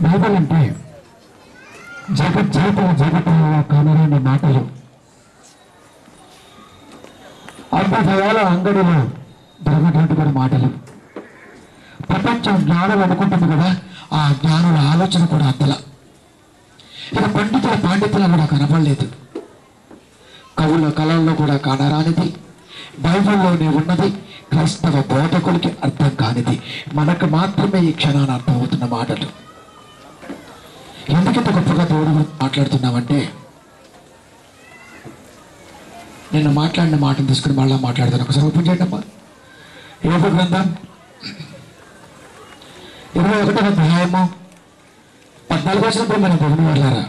Bible అంటే జగజ్జీవిత జగత్తులో కనరాని మాటలు అద్భుతాల అంగడిలో దొరకటువంటి మాటలు ప్రపంచం జ్ఞానం అనుకుంటుంది కదా ఆ జ్ఞానుల ఆలోచన కూడా అంతలా ఇక పండితుల పాండితులు కూడా కనపడలేదు కవుల కళల్లో కూడా కానరానిది బైబిల్లోనే ఉన్నది క్రైస్తవ బోధకులకి అర్థం కానిది మనకు మాత్రమే ఈ క్షణాన అర్థమవుతున్న మాటలు ఎందుకంత గొప్పగా దేవుడు గురించి మాట్లాడుతున్నామంటే నేను మాట్లాడిన మాటను తీసుకుని మళ్ళా మాట్లాడతాను ఒకసారి ఓపెన్ చేయండి అమ్మా యోగ గ్రంథం ఇరవై ఒకటవ అధ్యాయము పద్నాలుగు వచ్చినప్పుడు మనం దేవుని వెళ్ళారా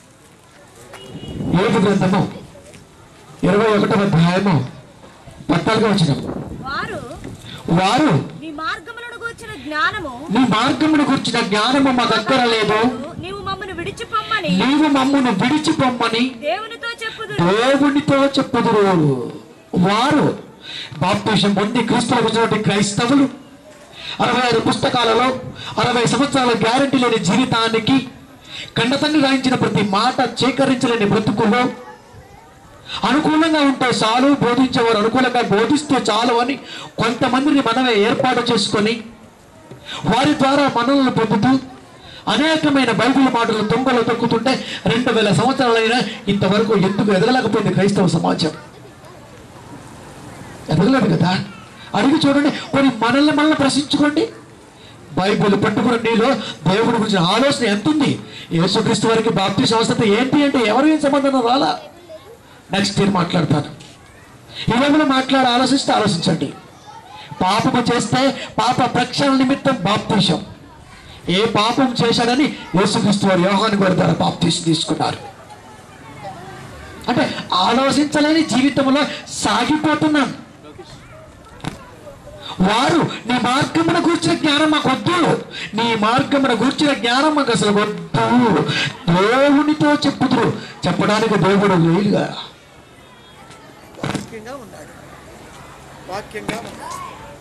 యోగ గ్రంథము ఇరవై ఒకటవ అధ్యాయము పద్నాలుగు వచ్చిన వారు వారు నీ మార్గములను గూర్చిన జ్ఞానము నీ మార్గమును గుర్చిన జ్ఞానము మా దగ్గర లేదు నీవు మమ్మను విడిచిపొమ్మని నీవు మమ్మును విడిచిపోమ్మని దేవునితో చెప్పుదు దేవునితో చెప్పుదురు వారు బాప్తీసం పొంది క్రీస్తులకు వచ్చినటువంటి క్రైస్తవులు అరవై ఐదు పుస్తకాలలో అరవై సంవత్సరాల గ్యారంటీ లేని జీవితానికి కండతండ్రి రాయించిన ప్రతి మాట చేకరించలేని బ్రతుకుల్లో అనుకూలంగా ఉంటే చాలు బోధించేవారు అనుకూలంగా బోధిస్తే చాలు అని కొంతమందిని మనమే ఏర్పాటు చేసుకొని వారి ద్వారా మనల్ని పొందుతూ అనేకమైన బైబిల్ మాటలు దొంగలు తొక్కుతుంటే రెండు వేల సంవత్సరాలైనా ఇంతవరకు ఎందుకు ఎదగలేకపోయింది క్రైస్తవ సమాజం ఎదగలేదు కదా అడిగి చూడండి కొన్ని మనల్ని మనల్ని ప్రశ్నించుకోండి బైబిల్ పట్టుకున్న నీలో దేవుడి గురించి ఆలోచన ఎంత ఉంది యేసుక్రీస్తు వారికి బాప్తి అవసరం ఏంటి అంటే ఎవరు ఏం సంబంధం రాలా నెక్స్ట్ ఇయర్ మాట్లాడతాను ఇవాళ మాట్లాడి ఆలోచిస్తే ఆలోచించండి పాపము చేస్తే పాప ప్రక్షాళన నిమిత్తం బాప్తీసం ఏ పాపం చేశాడని యేసుక్రీస్తు వారు యోహాను గారి ద్వారా బాప్తీసం తీసుకున్నారు అంటే ఆలోచించలేని జీవితంలో సాగిపోతున్నాం వారు నీ మార్గమున కూర్చిన జ్ఞానం మాకు వద్దు నీ మార్గమున కూర్చిన జ్ఞానం మాకు అసలు వద్దు దేవునితో చెప్పుదురు చెప్పడానికి దేవుడు లేడుగా వాక్యంగా ఉన్నాడు వాక్యంగా ఉన్నాడు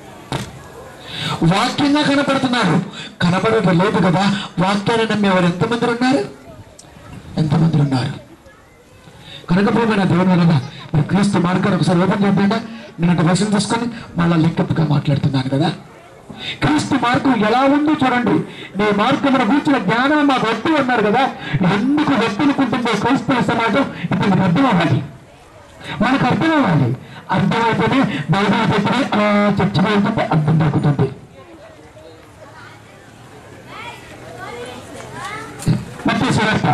వాక్యంగా కనపడుతున్నాడు కనపడటం లేదు కదా వాక్యాన్ని నమ్మేవారు ఎంతమంది ఉన్నారు ఎంతమంది ఉన్నారు కనుక ప్రియమైన దేవుని వలన మరి క్రీస్తు మార్గాన్ని ఒకసారి ఓపెన్ చేద్దాం నేను వర్షం తీసుకొని మళ్ళీ లింకప్గా మాట్లాడుతున్నాను కదా క్రీస్తు మార్గం ఎలా ఉందో చూడండి నీ మార్గమును కూర్చున్న జ్ఞానం మాకు వద్దు అన్నారు కదా ఎందుకు వద్దనుకుంటుందో క్రైస్తవ సమాజం ఇప్పుడు మీకు అర్థం అవ్వాలి మనకు అర్థం అవ్వాలి అర్థమైతేనే బైబిల్ పెట్టి అలా చర్చగా వెళ్తుంటే అర్థం దొరుకుతుంది మధ్య సురక్ష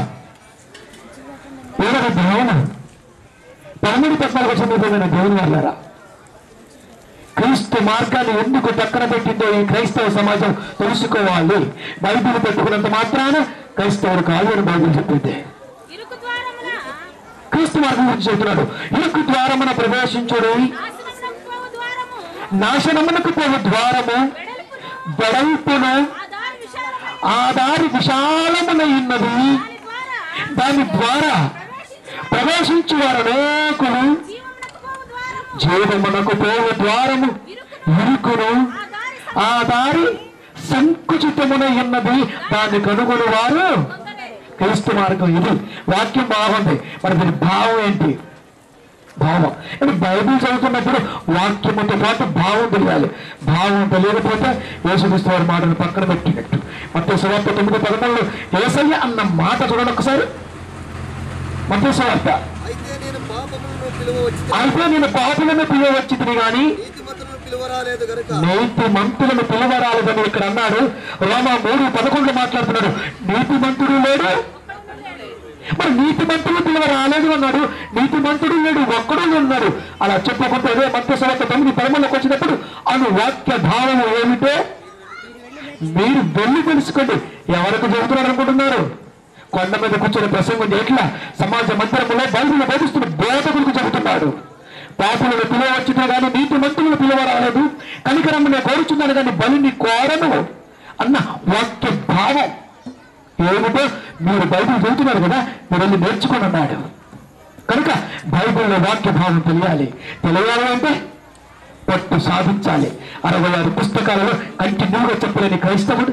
ఏడవ ధ్యానం పదమూడు పద్నాలుగు వచ్చిన దేవుని వెళ్ళారా క్రీస్తు మార్గాన్ని ఎందుకు పక్కన పెట్టిందో ఈ క్రైస్తవ సమాజం తెలుసుకోవాలి బైబిల్ పెట్టుకున్నంత మాత్రాన క్రైస్తవుడు కాదు అని బైబిల్ చెప్పింది ఇరుకు ద్వారమున క్రీస్తు మార్గం గురించి చెబుతున్నాడు ఇరుకు ద్వారమున ప్రవేశించుడు నాశనమునకు పోవు ద్వారము నాశనమునకు పోవు ద్వారము వెడల్పును వెడల్పును ఆ దారి విశాలమైన ఆ దారి విశాలమున ఉన్నది దాని ద్వారా దాని ద్వారా ప్రవేశించు వారు అనేకులు జీవమునకు పోవు జీవమునకు పోవు ద్వారము ద్వారము ఇరుకును ఆ దారి ఆ దారి సంకుచితమున ఉన్నది దాన్ని కనుగొని వారు దొంగలే క్రీస్తు మార్గం ఇది వాక్యం బాగుంది మరి దీని భావం ఏంటి భావం అంటే బైబిల్ చదువుతున్నప్పుడు వాక్యముతో పాటు భావం తెలియాలి భావం తెలియకపోతే యేసుక్రీస్తు వారి మాటను పక్కన పెట్టినట్టు మత సువార్త తొమ్మిది పదకొండు ఏసయ్య అన్న మాట చూడండి ఒకసారి మత సువార్త అయితే నేను పాపములను పిలువవచ్చు అయితే నేను పాపులను పిలవచ్చింది కానీ నీతిమంతులను పిలువరాలేదు గనుక నీతి మంతులను పిలవరాలేదని ఇక్కడ అన్నాడు రోమా మూడు పదకొండు మాట్లాడుతున్నాడు నీతి మంతుడు లేడు మరి నీతి మంతులు పిలువ రాలేదు అన్నాడు నీతి మంతుడు లేడు ఒక్కడు ఉన్నాడు అలా చెప్పకుండా అదే మధ్య సంవత్సరం తొమ్మిది పదమూడులోకి వచ్చినప్పుడు అను వాక్య భావం ఏమిటో మీరు వెళ్ళి తెలుసుకోండి ఎవరికి చెబుతున్నారు అనుకుంటున్నారు కొండ మీద కూర్చొని ప్రసంగం ఎట్లా సమాజ మందిరంలో బైబిల్ బోధిస్తున్న బోధకులకు చెబుతున్నాడు పాపులను పిలవచ్చునే కానీ నీతి మంతులను పిలువ రాలేదు కనికరమ్మ నేను కోరుచున్నాను కానీ బలిని కోరను అన్న వాక్య భావం ఏమిటో మీరు బైబిల్ చదువుతున్నారు కదా మీరు వెళ్ళి నేర్చుకొని అన్నాడు కనుక బైబిల్లో వాక్య భావం తెలియాలి తెలియాలి అంటే పట్టు సాధించాలి అరవై ఆరు పుస్తకాలలో కంటిన్యూగా చెప్పలేని క్రైస్తవుడు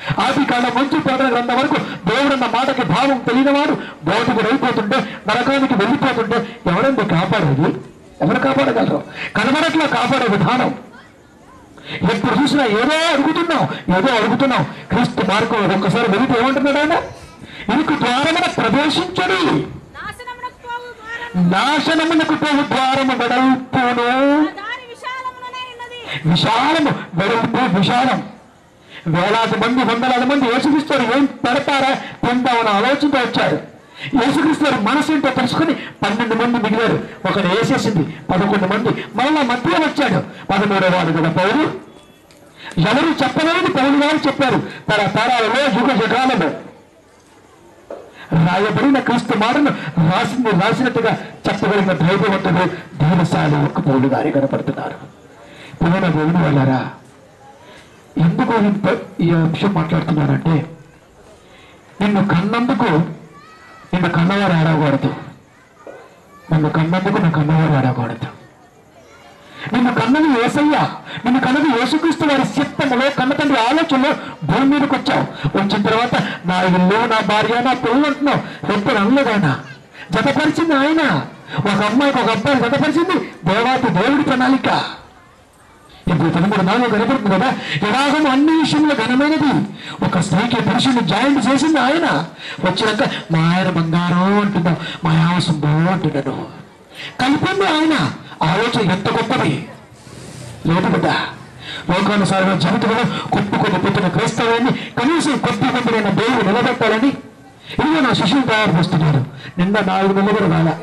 ఆది కాలం నుంచి ప్రకటన గ్రంథం వరకు దేవుడన్న మాటకి భావం తెలియనివాడు బోధకుడు అయిపోతుంటే నరకానికి వెళ్ళిపోతుంటే ఎవరండి కాపాడేది ఎవరు కాపాడగలరు కనబడట్లా కాపాడే విధానం ఎప్పుడు చూసినా ఏదో అడుగుతున్నాం ఏదో అడుగుతున్నాం క్రీస్తు మార్గం ఒక్కసారి వెళితే ఏమంటున్నాడు ఆయన ఇంకు ద్వారమున ప్రవేశించడు నాశనమునకు పోవు ద్వారం నాశనమునకు పోవు ద్వారము వెడల్పును ఆ దారి విశాలముననే ఉన్నది విశాలము వెడల్పు విశాలం వేలాది మంది వందలాది మంది యేసుక్రీస్తు ఏం పెడతారా తిందామని ఆలోచనతో వచ్చారు యేసుక్రీస్తు వారి మనసు ఏంటో తెలుసుకుని పన్నెండు మంది మిగిలారు ఒకడు వేసేసింది పదకొండు మంది మళ్ళా మధ్య వచ్చాడు పదమూడో వాడు కదా పౌరు ఎవరు చెప్పలేదు పౌరు వారు చెప్పారు తన తరాలలో యుగ యుగాలలో రాయబడిన క్రీస్తు మాటను రాసింది రాసినట్టుగా చెప్పగలిగిన ధైర్యవంతుడు దీనశాలి ఒక్క పౌరుడు గారి కనపడుతున్నారు పిల్లల దేవుని వాళ్ళారా ఎందుకు ఇంత ఈ అంశం మాట్లాడుతున్నానంటే నిన్ను కన్నందుకు నిన్ను కన్నవారు ఆడకూడదు నిన్ను కన్నందుకు నువ్వు కన్నవారు ఆడకూడదు నిన్ను కన్నది ఏసయ్య నిన్ను కన్నది యేసుక్రీస్తు వారి చిత్తములో కన్న తండ్రి ఆలోచనలో భూమి మీదకి వచ్చావు వచ్చిన తర్వాత నా ఇల్లు నా భార్య నా పిల్లలు అంటున్నావు ఎప్పుడు అనలేదాయన జతపరిచింది ఆయన ఒక అమ్మాయికి ఒక అబ్బాయి జతపరిచింది దేవాతి దేవుడి ప్రణాళిక ఇప్పుడు పదమూడు నాలుగు కనపడుతుంది కదా ఎలాగో అన్ని విషయంలో ఘనమైనది ఒక స్త్రీకి పురుషుని జాయింట్ చేసింది ఆయన వచ్చినాక మా ఆయన బంగారం అంటున్నావు మా ఆవసం బో అంటున్నాను కలిపింది ఆయన ఆలోచన ఎంత గొప్పది లేదు కదా లోకానుసారంగా జీవితంలో కొట్టుకొని పెట్టిన క్రైస్తవాన్ని కనీసం కొద్ది మందిరైన దేవుడు నిలబెట్టాలని ఇదిగో నా శిష్యులు తయారు చేస్తున్నారు నిన్న నాలుగు నెలలు కూడా రాలా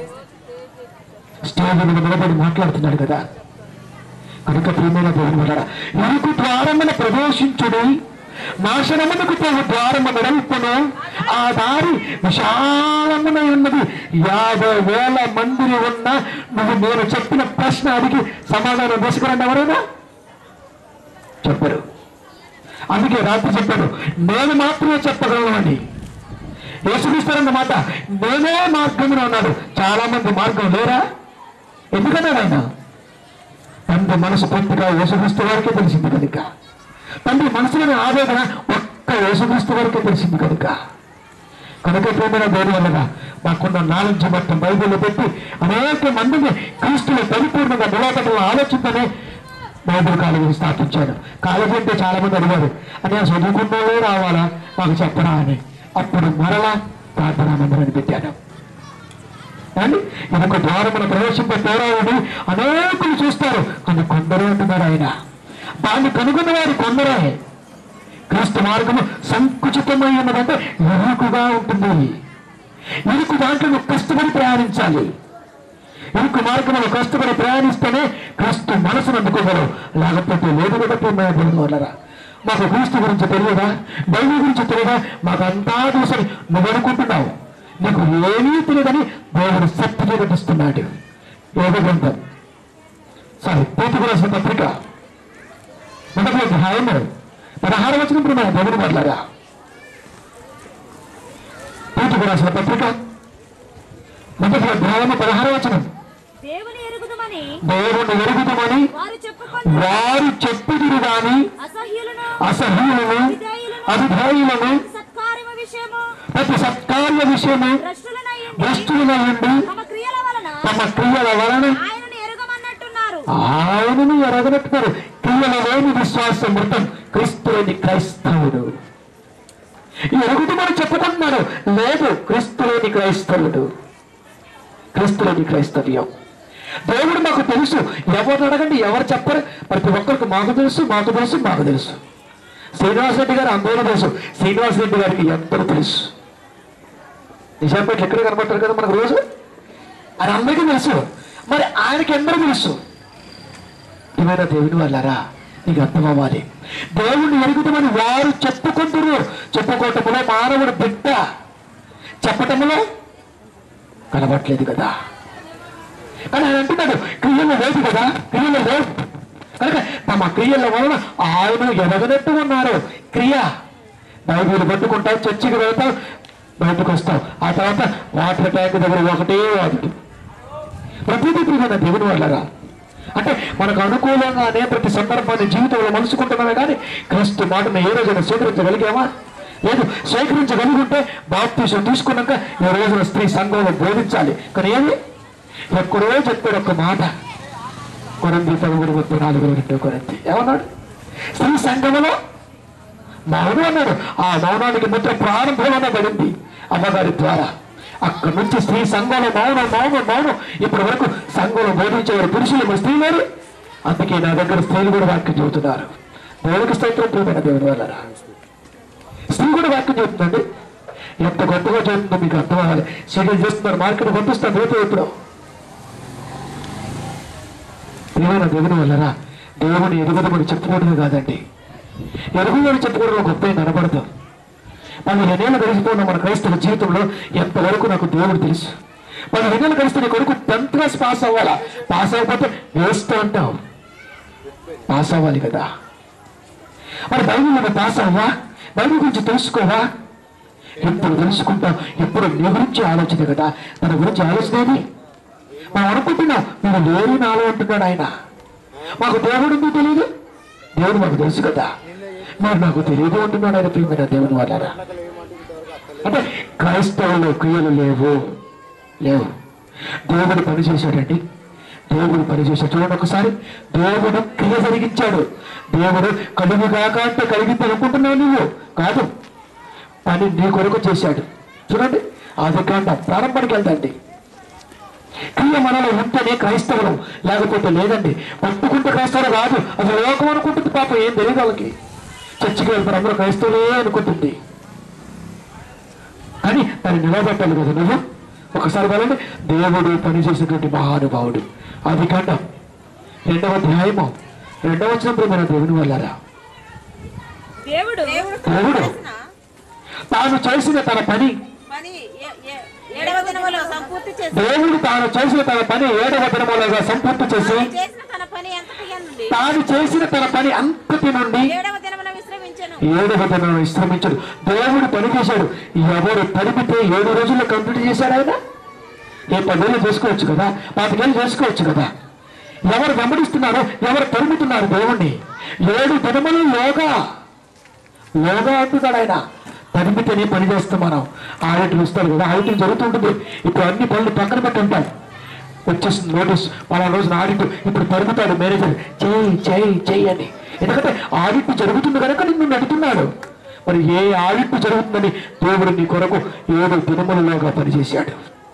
స్టేజ్ మీద నిలబడి మాట్లాడుతున్నాడు కదా కనుక ప్రియమైన దేవుని వలన ఇరుకు ద్వారమున ప్రవేశించుడి నాశనమునకు పోవు ద్వారము వెడల్పును ఆ దారి విశాలమున ఉన్నది యాభై వేల మందిని ఉన్న నువ్వు నేను చెప్పిన ప్రశ్న అడిగి సమాధానం తీసుకురండి ఎవరైనా చెప్పరు అందుకే రాత్రి చెప్పాడు నేను మాత్రమే చెప్పగలను అని యేసుక్రీస్తారన్నమాట నేనే మార్గమున ఉన్నాడు చాలా మంది మార్గం లేరా ఎందుకన్నాడు ఆయన తండ్రి మనసు పూర్తిగా యేసుక్రీస్తు వారికే తెలిసింది కనుక తండ్రి మనసులోని ఆవేదన ఒక్క యేసుక్రీస్తు వారికే తెలిసింది కనుక కనుక ప్రేమైన దేవుని వల్లగా మాకున్న నాలెడ్జ్ మొత్తం బైబిల్లో పెట్టి అనేక మందిని క్రీస్తులు పరిపూర్ణంగా నిలబడాలని ఆలోచనతోనే బైబిల్ కాలేజీ స్థాపించాడు కాలేజీ అంటే చాలా మంది అడిగారు అదే చదువుకున్నోళ్ళే రావాలా మాకు చెప్పరా అని అప్పుడు మరలా ప్రార్థనా మందిరాన్ని పెట్టాను కానీ ఇదొక ద్వారమున ప్రవేశింపే పోరాడు అనేకులు చూస్తారు కానీ కొందరు అంటున్నారు ఆయన దాన్ని కనుగొన్న వారు కొందరే క్రీస్తు మార్గము సంకుచితమై ఉన్నదంటే ఇరుకుగా ఉంటుంది ఇరుకు దాంట్లో నువ్వు కష్టపడి ప్రయాణించాలి ఇరుకు మార్గంలో కష్టపడి ప్రయాణిస్తేనే క్రీస్తు మనసును అందుకోగలవు లేకపోతే లేదు కూడా ప్రేమ వాళ్ళరా మాకు క్రీస్తు గురించి తెలియదా బైబిల్ గురించి తెలియదా మాకు అంతా చూసని నువ్వు అనుకుంటున్నావు నీకు ఏమీ తెలియదని దేవుడు సర్టిఫికెట్ ఇస్తున్నాడు యోగ గ్రంథం సారీ పూర్తి రాసిన పత్రిక మొదటి అధ్యాయం పదహారు వచ్చిన మన దేవుడు మాట్లాడా పూర్తి రాసిన పత్రిక మొదటి అధ్యాయం పదహారు వచనం దేవుని ఎరుగుదమని దేవుని ఎరుగుదమని వారు చెప్పుకొని వారు చెప్పుదురు గాని అసహ్యులను అసహ్యులను అధిధాయులను సత్కార్యము విషయము ప్రతి సత్కార్య విషయము భ్రష్టులనయ్యుండి భ్రష్టులనయుండి తమ క్రియల వలన తమ క్రియల వలన ఆయనను ఎరుగమన్నట్టున్నారు ఆయనను ఎరగనట్టున్నారు క్రియల లేని విశ్వాసం మృతం క్రీస్తులేని క్రైస్తవుడు ఈ ఎరుగుదమని చెప్పుకుంటున్నాడు లేదు క్రీస్తులేని క్రైస్తవుడు క్రీస్తులేని క్రైస్తవ్యం దేవుడు మాకు తెలుసు ఎవరు అడగండి ఎవరు చెప్పరు ప్రతి ఒక్కరికి మాకు తెలుసు మాకు తెలుసు మాకు తెలుసు శ్రీనివాస్ రెడ్డి గారు అందరూ తెలుసు శ్రీనివాస్ రెడ్డి గారికి ఎందరూ తెలుసు నిజాంపేట ఎక్కడ కనబడతారు కదా మనకు రోజు అది అందరికీ తెలుసు మరి ఆయనకి ఎందరూ తెలుసు ఏమైనా దేవుని వాళ్ళారా నీకు అర్థం అవ్వాలి దేవుణ్ణి ఎరుగుతామని వారు చెప్పుకుంటున్నారు చెప్పుకోవటంలో మానవుడు బిడ్డ చెప్పటంలో కనబట్లేదు కదా కానీ ఆయన అంటున్నాడు క్రియలు లేదు కదా క్రియలు లేవు కనుక తమ క్రియల వలన ఆయన ఎదగనట్టు ఉన్నారు క్రియ బైబిల్ పట్టుకుంటావు చర్చికి వెళ్తావు బయటకు వస్తావు ఆ తర్వాత వాటర్ ట్యాంక్ దగ్గర ఒకటే వాడుతూ ప్రతిదీ ప్రియమైన దేవుని వాళ్ళరా అంటే మనకు అనుకూలంగానే ప్రతి సందర్భాన్ని జీవితంలో మలుచుకుంటున్నామే కానీ క్రీస్తు మాటను ఏ రోజైనా స్వీకరించగలిగామా లేదు స్వీకరించగలిగి ఉంటే బాప్తీసం తీసుకున్నాక ఈ రోజున స్త్రీ సంఘంలో బోధించాలి కానీ ఏమి ఎక్కడో చెప్పాడు ఒక మాట కొరంది పదమూడు ముప్పై నాలుగు రెండో కొరంది ఏమన్నాడు స్త్రీ సంఘములో మౌనం అన్నాడు ఆ మౌనానికి ముద్ర ప్రారంభంలోనే పడింది అమ్మగారి ద్వారా అక్కడి నుంచి స్త్రీ సంఘంలో మౌనం మౌనం మౌనం ఇప్పటి వరకు సంఘంలో బోధించేవారు పురుషులు మరి స్త్రీ లేరు అందుకే నా దగ్గర స్త్రీలు కూడా వాక్యం చెబుతున్నారు దేవుడికి స్తోత్రం ప్రియమైన దేవుని వల్ల స్త్రీ కూడా వాక్యం చెబుతుందండి ఎంత గొప్పగా చెబుతుందో మీకు అర్థం అవ్వాలి షెడ్యూల్ చేస్తున్నారు మార్కెట్ పంపిస్తాను రేపు ఎప్పుడు ప్రియమైన దేవుని వల్లరా దేవుని ఎదుగుదమని చెప్పుకోవడమే కాదండి ఎరుగుదని చెప్పుకోవడంలో గొప్ప ఏం కనబడదు పదిహేనేళ్ళు గడిచిపోయిన మన క్రైస్తవ జీవితంలో ఎంతవరకు నాకు దేవుడు తెలుసు పదిహేనేళ్ళు గడిస్తే నీ కొడుకు టెన్త్ క్లాస్ పాస్ అవ్వాలా పాస్ అవ్వకపోతే వేస్ట్ అంటావు పాస్ అవ్వాలి కదా మరి బైబిల్ నువ్వు పాస్ అవ్వా బైబిల్ గురించి తెలుసుకోవా ఎప్పుడు తెలుసుకుంటాం ఎప్పుడు నీ గురించి ఆలోచన కదా తన గురించి ఆలోచనేది మనం అనుకుంటున్నాం మీరు లేరు నాలో అంటున్నాడు ఆయన మాకు దేవుడు ఎందుకు తెలియదు దేవుడు మాకు తెలుసు కదా మరి నాకు తెలియదు అంటున్నాడు ఆయన ప్రియమైన దేవుని వాళ్ళారా అంటే క్రైస్తవులు క్రియలు లేవు లేవు దేవుడు పని చేశాడండి దేవుడు పని చేశాడు చూడండి ఒకసారి దేవుడు క్రియ జరిగించాడు దేవుడు కలుగు కాక అంటే కలిగింది అనుకుంటున్నావు నువ్వు కాదు పని నీ కొరకు చేశాడు చూడండి అది కాండ ప్రారంభానికి వెళ్దండి క్రియ మనలో ఉంటేనే క్రైస్తవులం లేకపోతే లేదండి పట్టుకుంటే క్రైస్తవులు కాదు అది లోకం అనుకుంటుంది పాపం ఏం తెలియదు వాళ్ళకి చర్చికి వెళ్తారు అందరూ క్రైస్తవులే అనుకుంటుంది కానీ దాన్ని నిలబెట్టాలి కదా నువ్వు ఒకసారి వెళ్ళండి దేవుడు పనిచేసేటువంటి మహానుభావుడు అది కాండం రెండవ అధ్యాయము రెండవ వచ్చినప్పుడు మన దేవుని వల్లరా దేవుడు దేవుడు తాను చేసిన తన పని పని ఏ- ఏ- ఏడవ దినములో సంపూర్తి చేసి దేవుడు తాను చేసిన తన పని ఏడవ దినములుగా సంపూర్తి చేసి తాను చేసిన తన పని ఎంతటి నుండి తాను చేసిన తన పని అంతటి నుండి ఏడవ దినమున విశ్రమించను ఏడవ దినం విశ్రమించాడు దేవుడు పని చేశాడు ఎవరు తరిమితే ఏడు రోజుల్లో కంప్లీట్ చేశాడు ఆయన ఏ పదేళ్ళు చేసుకోవచ్చు కదా పాతికేళ్ళు చేసుకోవచ్చు కదా ఎవరు వెంబడిస్తున్నారు ఎవరు తరుముతున్నారు దేవుణ్ణి ఏడు దినములు లోగా లోగా అంటున్నాడు ఆయన తరిమితేనే పని చేస్తాం మనం ఆడిట్లు ఇస్తారు కదా ఆడిటింగ్ జరుగుతుంటుంది ఇప్పుడు అన్ని పనులు పక్కన పెట్టి ఉంటాయి వచ్చేసింది నోటీస్ పలానా రోజున ఆడిట్ ఇప్పుడు తరుగుతాడు మేనేజర్ చేయి చేయి చేయి అని ఎందుకంటే ఆడిట్ జరుగుతుంది కనుక నిన్ను నడుతున్నాడు మరి ఏ ఆడిట్ జరుగుతుందని దేవుడు నీ కొరకు ఏడు దినములలోగా పనిచేశాడు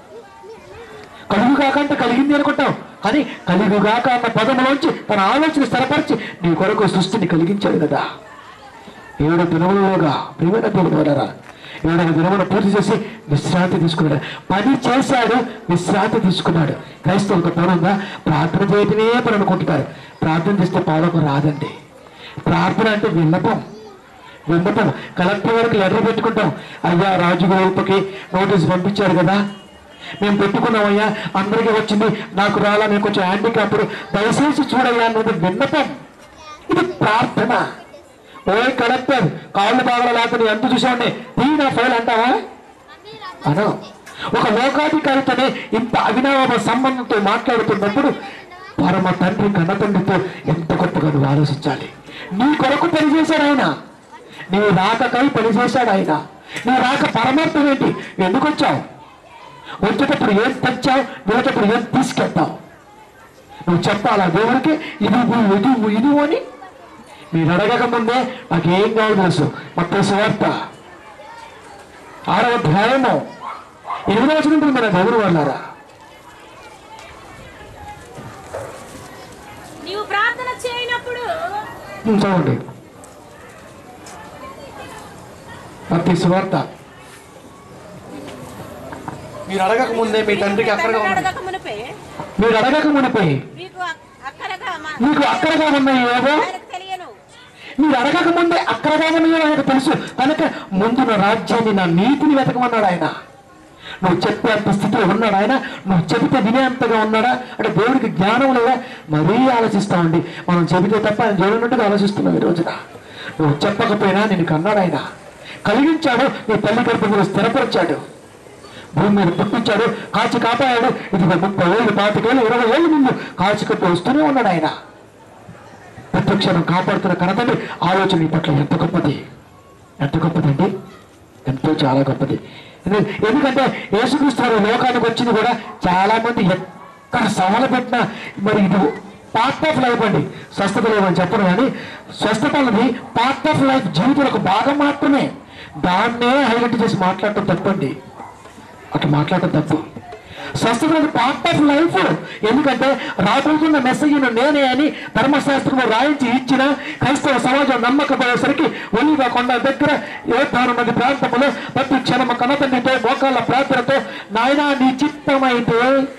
కలుగు కాక అంటే కలిగింది అనుకుంటాం కానీ కలిగు కాక అన్న పదములోంచి తన ఆలోచన స్థిరపరిచి నీ కొరకు సృష్టిని కలిగించాడు కదా ఏడు దినములుగా ప్రియమైన దేవుడు వలరా ఏడవ దినమును పూర్తి చేసి విశ్రాంతి తీసుకున్నాడు పని చేశాడు విశ్రాంతి తీసుకున్నాడు క్రైస్తవులకు పని ఉందా ప్రార్థన చేయటమే పని అనుకుంటున్నారు ప్రార్థన చేస్తే పాలకు రాదండి ప్రార్థన అంటే విన్నపం విన్నపం కలెక్టర్ వరకు లెటర్ పెట్టుకుంటాం అయ్యా రాజుగోల్పకి నోటీస్ పంపించారు కదా మేము పెట్టుకున్నామయ్యా అందరికీ వచ్చింది నాకు రాలా నేను కొంచెం హ్యాండిక్యాప్డ్ దయచేసి చూడయ్యా అన్నది విన్నపం ఇది ప్రార్థన ఓయ్ కలెక్టర్ కాళ్ళు బాగా లేకపోతే ఎంత చూసామండి తీ నా ఫైల్ అంటావా అను ఒక లోకాధికారితోనే ఇంత అవినావ సంబంధంతో మాట్లాడుతున్నప్పుడు పరమ తండ్రి కన్న తండ్రితో ఎంత గొప్పగా నువ్వు ఆలోచించాలి నీ కొరకు పనిచేశాడు ఆయన నీ రాకకై పనిచేశాడు ఆయన నీ రాక పరమార్థం ఏంటి ఎందుకు వచ్చావు వచ్చేటప్పుడు ఏం తెచ్చావు వెళ్ళేటప్పుడు ఏం తీసుకెళ్తావు నువ్వు చెప్పాలా దేవుడికి ఇది ఇవ్వు, ఇది ఇవ్వు, ఇది ఇవ్వు అని మీరు అడగక ముందే నాకేం కావాలి తెలుసు మొత్తం సువార్త ఆరవ అధ్యాయము ఎనిమిదవ వచనం మన దేవుడు వాళ్ళారా నీవు ప్రార్థన చేయనప్పుడు ఉమ్, చదవండి మత్తి సువార్త మీరు అడగక ముందే మీ తండ్రికి అక్కడగా ఉంది అడగక మునిపే మీరు అడగక మునిపై మీకు అక్- అక్కడగా మా- మీకు అక్కడగా ఉన్నాయి ఏవో ఆయనకు తెలియను మీరు అడగక ముందే అక్కడగా ఉన్నాయో ఆయనకు తెలుసు కనుక ముందు నా రాజ్యాన్ని నా నీతిని వెతకమన్నాడు ఆయన నువ్వు చెప్పేంత స్థితిలో ఉన్నాడు ఆయన నువ్వు చెబితే వినేంతగా ఉన్నాడా అంటే దేవుడికి జ్ఞానం లేదా మరీ ఆలోచిస్తామండి మనం చెబితే తప్ప ఆయన చూడనట్టుగా ఆలోచిస్తున్నాం ఈ రోజున నువ్వు చెప్పకపోయినా నేను కన్నాడు ఆయన కలిగించాడు నీ తల్లి గర్భంలో స్థిరపరిచాడు భూమి మీద పుట్టించాడు కాచి కాపాడాడు ఇది ముప్పై ఏళ్ళు పాతికేళ్ళు ఇరవై ఏళ్ళు ముందు కాచి కట్టి వస్తూనే ఉన్నాడు ఆయన ప్రతి క్షణం కాపాడుతున్న కనతండి ఆలోచన ఈ పట్ల ఎంత గొప్పది ఎంత గొప్పదండి ఎంతో చాలా గొప్పది ఎందు- ఎందుకంటే యేసుక్రీస్తు వారు లోకానికి వచ్చింది కూడా చాలా మంది ఎక్కడ సవాలు పెట్టినా మరి ఇది పార్ట్ ఆఫ్ లైఫ్ అండి స్వస్థత లేవని చెప్పను కానీ స్వస్థత అన్నది పార్ట్ ఆఫ్ లైఫ్ జీవితంలో ఒక భాగం మాత్రమే దాన్నే హైలైట్ చేసి మాట్లాడటం తప్పండి అట్లా మాట్లాడటం తప్పు స్వస్థత అనేది పార్ట్ ఆఫ్ లైఫ్ ఎందుకంటే రాబోతున్న మెసేజ్ నేనే అని ధర్మశాస్త్రంలో రాయించి ఇచ్చిన క్రైస్తవ సమాజం నమ్మకపోయేసరికి ఒలివ కొండ దగ్గర యోధాను నది ప్రాంతంలో ప్రతి క్షణం కనతండితో మోకాళ్ళ ప్రార్థనతో నాయనా నీ చిత్తమైతే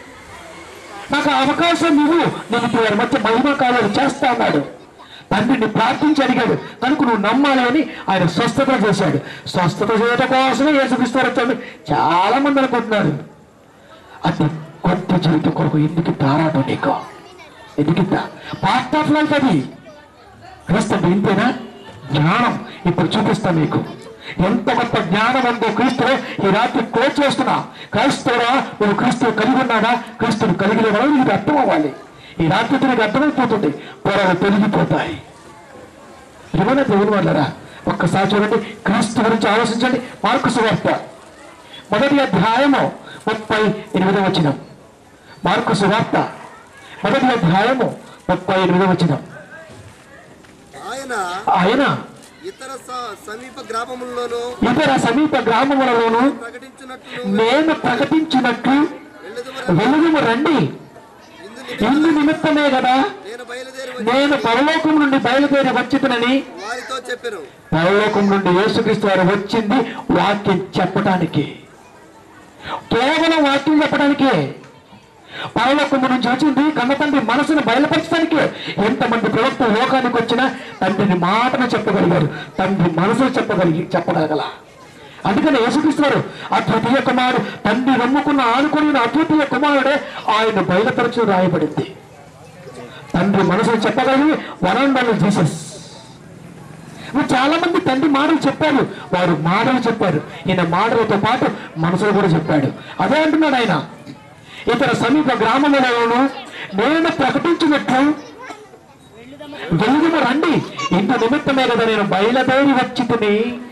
నాకు ఆ అవకాశం నువ్వు నేను ఇప్పుడు వారి మధ్య మహిమ కాలాలు చేస్తా అన్నాడు తండ్రిని ప్రార్థించి అడిగాడు కనుక నువ్వు నమ్మాలి అని ఆయన స్వస్థత చేశాడు స్వస్థత చేయడం కోసమే యేసుక్రీస్తు వచ్చాడు చాలా మంది అనుకుంటున్నారు అది కొత్త జీవితం కొరకు ఎందుకు తారాటం నీకు ఎందుకు పార్ట్ ఆఫ్ లైఫ్ అది క్రీస్తు ఇంతేనా జ్ఞానం ఇప్పుడు చూపిస్తా మీకు ఎంత గొప్ప జ్ఞానం ఉందో క్రీస్తులో ఈ రాత్రి క్లోజ్ చేస్తున్నా క్రైస్తవుడా నువ్వు క్రీస్తు కలిగి ఉన్నాడా క్రీస్తుని కలిగి లేవా నీకు అర్థం అవ్వాలి ఈ రాత్రి నీకు అర్థమైపోతుంది పొరలు తొలగిపోతాయి ఏమైనా దేవుని వాళ్ళరా ఒక్కసారి చూడండి క్రీస్తు గురించి ఆలోచించండి మార్కు సువార్త మొదటి అధ్యాయము ముప్పై ఎనిమిదో వచనం మార్కు సువార్త మొదటి అధ్యాయము ముప్పై ఎనిమిదో వచనం ఆయన ఆయన ఇతర స- సమీప గ్రామముల్లోనూ ఇతర సమీప గ్రామములలోను ప్రకటించినట్లు నేను ప్రకటించినట్లు వెళ్ళదువరకు వెలుగుము రండి ఇందు ఇందు నిమిత్తమే కదా నేను బయలుదేరి వచ్చి నేను పరలోకం నుండి బయలుదేరి వచ్చితనని వారితో చెప్పాను పరలోకం నుండి యేసుక్రీస్తు వారు వచ్చింది వాక్యం చెప్పడానికి కేవలం వాక్యం చెప్పడానికే పరలోకము నుంచి వచ్చింది కన్న తండ్రి మనసును బయలుపరచడానికి ఎంతమంది ప్రవక్త లోకానికి వచ్చినా తండ్రిని మాటను చెప్పగలిగారు తండ్రి మనసును చెప్పగలిగి చెప్పగలగల అందుకని యేసుక్రీస్తు వారు అద్వితీయ కుమారుడు తండ్రి నమ్ముకున్న ఆనుకుని అద్వితీయ కుమారుడే ఆయన బయలుపరచు రాయబడింది తండ్రి మనసును చెప్పగలిగి వరండాలు జీసస్ ఇప్పుడు చాలా మంది తండ్రి మాటలు చెప్పారు వారు మాటలు చెప్పారు ఈయన మాటలతో పాటు మనసులు కూడా చెప్పాడు అదే అంటున్నాడు ఆయన ఇతర సమీప గ్రామములలోను నేను ప్రకటించినట్లు వెలుగుము రండి ఇంత నిమిత్తమే కదా నేను బయలుదేరి వచ్చి తిని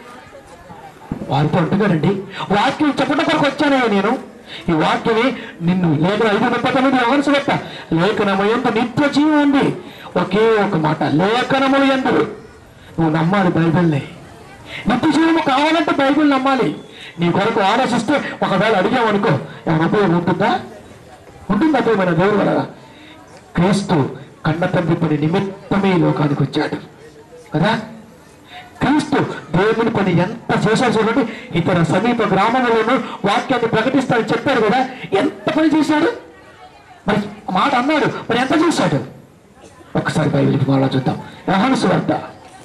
వారితో అంటున్నాడండి వాక్యం చెప్పడం కొరకు వచ్చానయ్యా నేను ఈ వాక్యమే నిన్ను లేఖన ఐదు ముప్పై తొమ్మిది అవనసు పెట్ట లేఖనము ఎందు నిత్య జీవం ఉంది ఒకే ఒక మాట లేఖనములు ఎందు నువ్వు నమ్మాలి బైబిల్ని నిత్య జీవము కావాలంటే బైబిల్ నమ్మాలి నీ కొరకు ఆలోచిస్తే ఒకవేళ అడిగామనుకో ఏమైనా ఉపయోగం ఉంటుందా ఉంటుందా మన దేవుడు వలన క్రీస్తు కన్న తండ్రి పని నిమిత్తమే ఈ లోకానికి వచ్చాడు కదా క్రీస్తు దేవుని పని ఎంత చేశాడు చూడండి ఇతర సమీప గ్రామంలోనూ వాక్యాన్ని ప్రకటిస్తాడని చెప్పాడు కదా ఎంత పని చేశాడు మరి ఆ మాట అన్నాడు మరి ఎంత చేశాడు ఒక్కసారి బైబిల్కి మళ్ళా చూద్దాం యోహాను సువార్త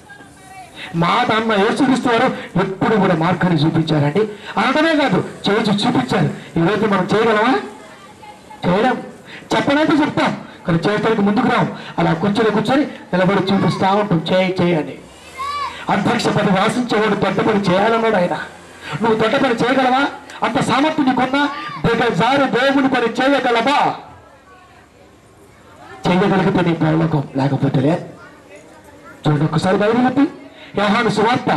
మాట అన్న యేసుక్రీస్తు వారు ఎప్పుడు కూడా మార్గాన్ని చూపించారండి అనడమే కాదు చేసి చూపించారు ఈరోజు మనం చేయగలమా చేయడం చెప్పనైతే చెప్తాం కానీ చేయడానికి ముందుకు రాం అలా కూర్చొని కూర్చొని నిలబడి చూపిస్తా ఉంటాం చేయి చేయని అధ్యక్ష పని వాసించేవాడు దొడ్డ పని చేయాలన్నాడు ఆయన నువ్వు దొడ్డ పని చేయగలవా అంత సామర్థ్యం నీకున్నా దిగజారు దేవుని పని చేయగలవా చేయగలిగితే నీ పరలోకం లేకపోతే లే చూడండి ఒక్కసారి బయలుపెట్టి యోహాను సువార్త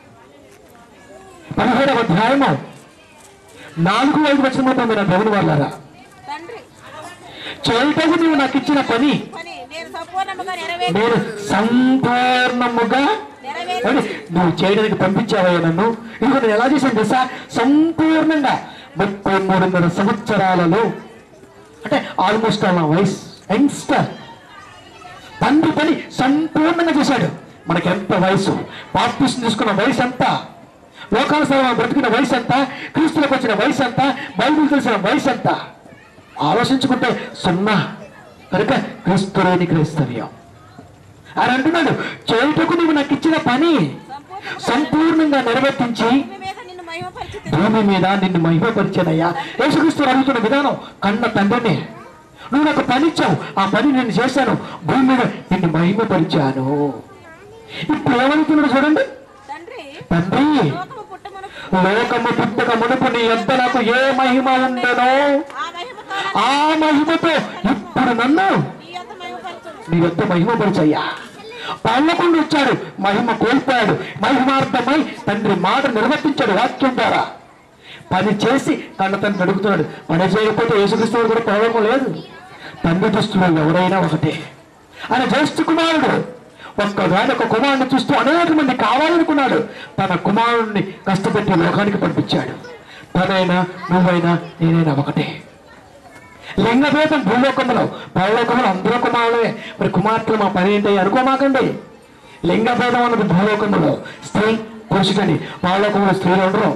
పదిహేడవ అధ్యాయము నాలుగు ఐదు వచ్చిన మీరు దేవుని వాళ్ళారా తండ్రి చేయటకు నువ్వు నాకు ఇచ్చిన పని పని నేను సంపూర్ణముగా నెరవేర్చి నేను సంపూర్ణముగా నెరవేర్చి ఏమండి? నువ్వు చేయడానికి పంపించావయ్యా నన్ను ఇదిగో నేను ఎలా చేశాను తెలుసా సంపూర్ణంగా ముప్పై మూడున్నర సంవత్సరాలలో అంటే ఆల్మోస్ట్ నా వయసు యంగ్స్టర్ తండ్రి పని సంపూర్ణంగా చేశాడు మనకి ఎంత వయసు బాప్టిస్ట్ తీసుకున్న వయసు ఎంత లోకాల సేవ బ్రతికిన వయసు ఎంత క్రీస్తులకు వచ్చిన వయసు ఎంత బైబిల్ తెలిసిన వయసు ఎంత ఆలోచించుకుంటే సున్నా కనుక క్రీస్తు లేని క్రైస్తవ్యం ఆయన అంటున్నాడు చేయుటకు నువ్వు నాకు ఇచ్చిన పని సంపూర్ణంగా నెరవేర్తించి భూమి మీద నిన్ను మహిమపరిచి భూమి మీద నిన్ను మహిమపరిచానయ్యా యేసుక్రీస్తు అడుగుతున్న విధానం కన్న తండ్రిని నువ్వు నాకు పని ఇచ్చావు ఆ పని నేను చేశాను భూమి మీద నిన్ను మహిమపరిచాను ఇప్పుడు ఏమనుకున్నాడు చూడండి తండ్రి తండ్రి లోకము పుట్టమును లోకము పుట్టక మునుపు నీ ఎంత నాకు ఏ మహిమ ఉండనో ఆ మహిమతో ఆ మహిమతో ఇప్పుడు నన్ను నీ యొక్క మహిమపరచును నీ యొక్క మహిమపరిచయ్యా పళ్ళకుండా వచ్చాడు మహిమ కోల్పోయాడు మహిమార్థమై తండ్రి మాట నిర్వర్తించాడు వాక్యం ద్వారా పని చేసి కన్న తండ్రి అడుగుతున్నాడు పని చేయకపోతే యేసుక్రీస్తు కూడా పరలోకం లేదు తండ్రి దృష్టిలో ఎవరైనా ఒకటే ఆయన జ్యేష్ఠ కుమారుడు ఒక్కగాని ఒక కుమారుని చూస్తూ అనేక మంది కావాలనుకున్నాడు తన కుమారుణ్ణి కష్టపెట్టి లోకానికి పంపించాడు తనైనా నువ్వైనా నేనైనా ఒకటే లింగభేదం భూలోకంలో పరలోకంలో అందరూ కుమారులే మరి కుమార్తెలు మా పని ఏంటి అనుకోమాకండి లింగభేదం అన్నది భూలోకంలో స్త్రీ పురుషుడని పరలోకంలో స్త్రీలు ఉండరు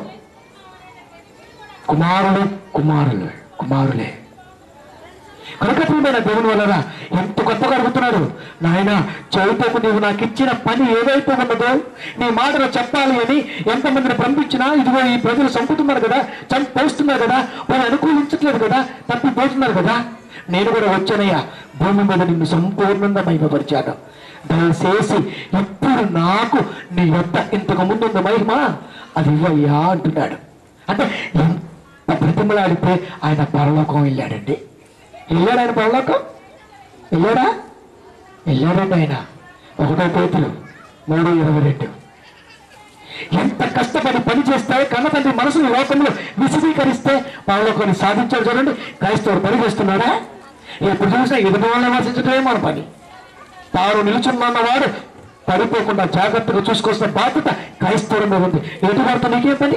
కుమారులు కుమారులు కుమారులే కనుక ప్రియమైన దేవుని వలన ఎంత గొప్పగా అడుగుతున్నాడు నాయన చదువుతోకు నీవు నాకు ఇచ్చిన పని ఏదైతే ఉన్నదో నీ మాటలు చెప్పాలి అని ఎంతమందిని పంపించినా ఇదిగో ఈ ప్రజలు చంపుతున్నారు కదా చంపేస్తున్నారు కదా వాళ్ళు అనుకూలించట్లేదు కదా తప్పిపోతున్నారు కదా నేను కూడా వచ్చానయ్యా భూమి మీద నిన్ను సంపూర్ణంగా మహిమపరిచాను దయచేసి ఇప్పుడు నాకు నీ యొక్క ఇంతకు ముందు ఉన్న మహిమ అది ఇవ్వయ్యా అంటున్నాడు అంటే ఎంత బ్రతిమలాడితే ఆయన పరలోకం వెళ్ళాడండి వెళ్ళాడు ఆయన పరలోకం వెళ్ళాడా వెళ్ళాడండి ఆయన ఒకటో పేతులు మూడు ఇరవై రెండు ఎంత కష్టపడి పని చేస్తే కన్న తండ్రి మనసుని లోకంలో విశదీకరిస్తే పరలోకాన్ని సాధించాడు చూడండి క్రైస్తవుడు పని చేస్తున్నాడా ఎప్పుడు చూసినా ఎదుటి వాళ్ళని విమర్శించడమే మన పని తాను నిలుచున్నవాడు పడిపోకుండా జాగ్రత్తగా చూసుకొస్తున్న బాధ్యత క్రైస్తవుడి మీద ఉంది ఎదుటి వారితో నీకేం పని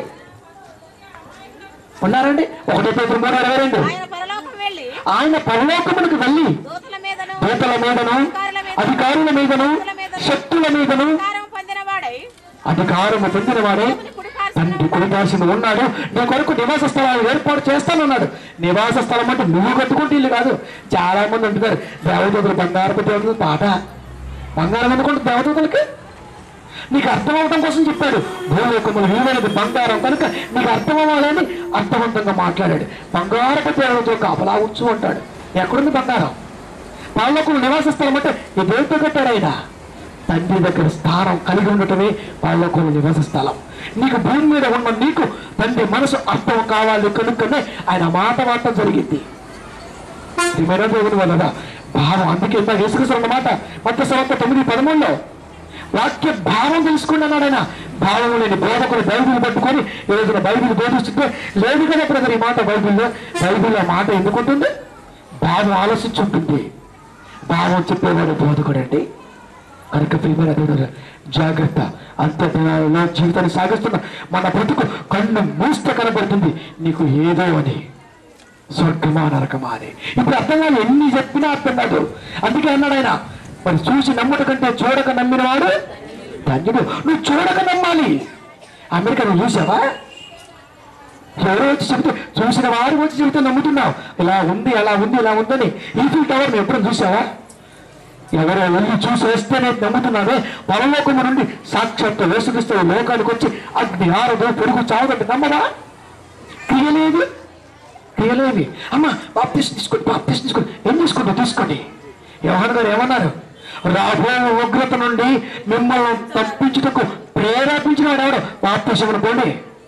ఉన్నారండి ఒకటో పేతులు మూడు ఇరవై రెండు ఆయన పరలోకం వెళ్ళి ఆయన పరలోకమునకు వెళ్ళి దూతల మీదను దూతల మీదను అధికారుల మీదను శక్తుల మీదను అధికారం పొందిన వాడై అధికారము పొందిన వాడే కుడి పార్శ్వన తండ్రి కుడిపాసిన ఉన్నాడు నీ కొరకు నివాస స్థలాలు ఏర్పాటు చేస్తానన్నాడు నివాస స్థలం అంటే నువ్వు కట్టుకుంటే ఇల్లు కాదు చాలా మంది అంటున్నారు దేవదూతలు బంగారపు దేవతలు పాట బంగారం అనుకుంటే దేవదూతలకి నీకు అర్థం అవడం కోసం చెప్పాడు భూలోకములు విలువైనది బంగారం కనుక నీకు అర్థం అవ్వాలని అర్థవంతంగా మాట్లాడాడు బంగారపు దేవతతో కాపలా ఉంచు అంటాడు ఎక్కడుంది బంగారం పాలకులు నివాస స్థలం అంటే ఈ దేవత కట్టాడు ఆయన తండ్రి దగ్గర స్థానం కలిగి ఉండటమే పాలకుల నివాస స్థలం నీకు భూమి మీద ఉన్న నీకు తండ్రి మనసు అర్థం కావాలి కనుకనే ఆయన మాట మాట జరిగింది ప్రియమైన దేవుని వలన భావం అందుకే ఇంత వేసుకొస్తున్న మాట మధ్య సంవత్సరం తొమ్మిది పదమూడులో వాక్య భావం తెలుసుకున్నాడు ఆయన భావం లేని బోధకుడు బైబిల్ పట్టుకొని ఈ రోజున బైబిల్ బోధిస్తుంటే లేదు కదా బ్రదర్ ఈ మాట బైబిల్లో బైబిల్ ఆ మాట ఎందుకు ఉంటుంది భావం ఆలోచించి ఉంటుంది భావం చెప్పేవాడు బోధకుడు అండి కనుక ప్రియమైన దేవుడు జాగ్రత్త అంత దినాలలో జీవితాన్ని సాగిస్తున్న మన బ్రతుకు కన్ను మూస్తే కనబడుతుంది నీకు ఏదో అని స్వర్గమా నరకమా అని ఇప్పుడు అర్థం కాదు ఎన్ని చెప్పినా అర్థం కాదు అందుకే అన్నాడు ఆయన మరి చూసి నమ్ముట కంటే చూడక నమ్మినవాడు ధన్యుడు నువ్వు చూడక నమ్మాలి అమెరికా నువ్వు చూసావా ఎవరో వచ్చి చెబితే చూసిన వారు వచ్చి చెబితే నమ్ముతున్నావు ఇలా ఉంది అలా ఉంది ఇలా ఉందని ఈఫిల్ టవర్ నువ్వు ఎప్పుడు చూసావా ఎవరో వెళ్ళి చూసి వస్తేనే నమ్ముతున్నావే పరలోకము నుండి సాక్షాత్తు వేసుకిస్తూ లోకానికి వచ్చి అగ్ని ఆరదు పొరుగు చావదంటే నమ్మదా క్రియలేదు క్రియలేవి అమ్మ బాప్తిస్ తీసుకోండి బాప్తిస్ తీసుకోండి ఏం తీసుకోండి తీసుకోండి యోహాన్ గారు ఏమన్నారు రాబో ఉగ్రత నుండి మిమ్మల్ని తప్పించుటకు ప్రేరేపించిన వాడు ఎవడు బాప్తిసమును పోండి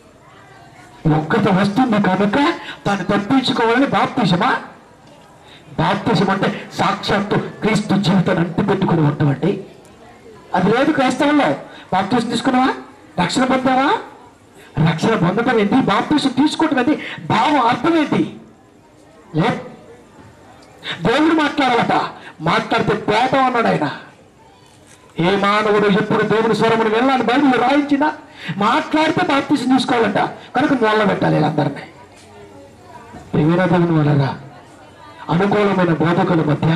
ఉగ్రత వస్తుంది కనుక దాన్ని తప్పించుకోవాలని బాప్తిసమా బాప్తిసం అంటే సాక్షాత్తు క్రీస్తు జీవితాన్ని అంటి పెట్టుకుని ఉండవండి అది లేదు క్రైస్తవంలో బాప్తిసం తీసుకున్నావా రక్షణ పొందావా రక్షణ పొందటం ఏంటి బాప్తిసం తీసుకోవటం ఏంటి భావం అర్థం ఏంటి లే దేవుడు మాట్లాడాలట మాట్లాడితే పేట అన్నాడు ఆయన ఏ మానవుడు ఎప్పుడు దేవుని స్వరమును వెళ్ళాలని బైబిల్ రాయించినా మాట్లాడితే బాప్తిసం తీసుకోవాలంట కనుక మూల పెట్టాలి వీళ్ళందరినీ ప్రియమైన దేవుని వలన అనుకూలమైన బోధకుల మధ్య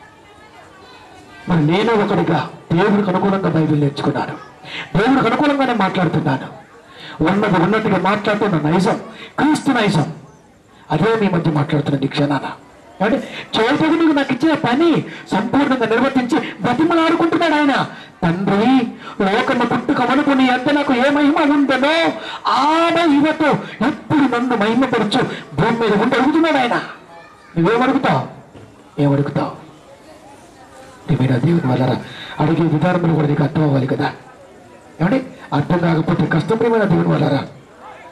మరి నేను ఒకటిగా దేవుడికి అనుకూలంగా బైబిల్ నేర్చుకున్నాను దేవుడికి అనుకూలంగానే మాట్లాడుతున్నాను ఉన్నది ఉన్నట్టుగా మాట్లాడుతున్న నైజం క్రీస్తు నైజం అదే మీ మధ్య మాట్లాడుతున్న ఈ క్షణాన అంటే చోటుకు నీకు నాకు ఇచ్చిన పని సంపూర్ణంగా నిర్వర్తించి బతిమలాడుకుంటున్నాడు ఆయన తండ్రి లోకము పుట్టుక అనుకుని ఎంత నాకు ఏ మహిమ ఉండదో ఆ మహిమతో ఎప్పుడు నన్ను మహిమపరచు భూమి మీద ఉండి అడుగుతున్నాడు ఆయన నువ్వేమడుగుతావు ఏమడుగుతావు ప్రియమైన దేవుని వల్ల అడిగే విధానంలో కూడా నీకు అర్థం అవ్వాలి కదా ఏమండి అర్థం కాకపోతే కష్టం ప్రియమైన దేవుని వల్లరా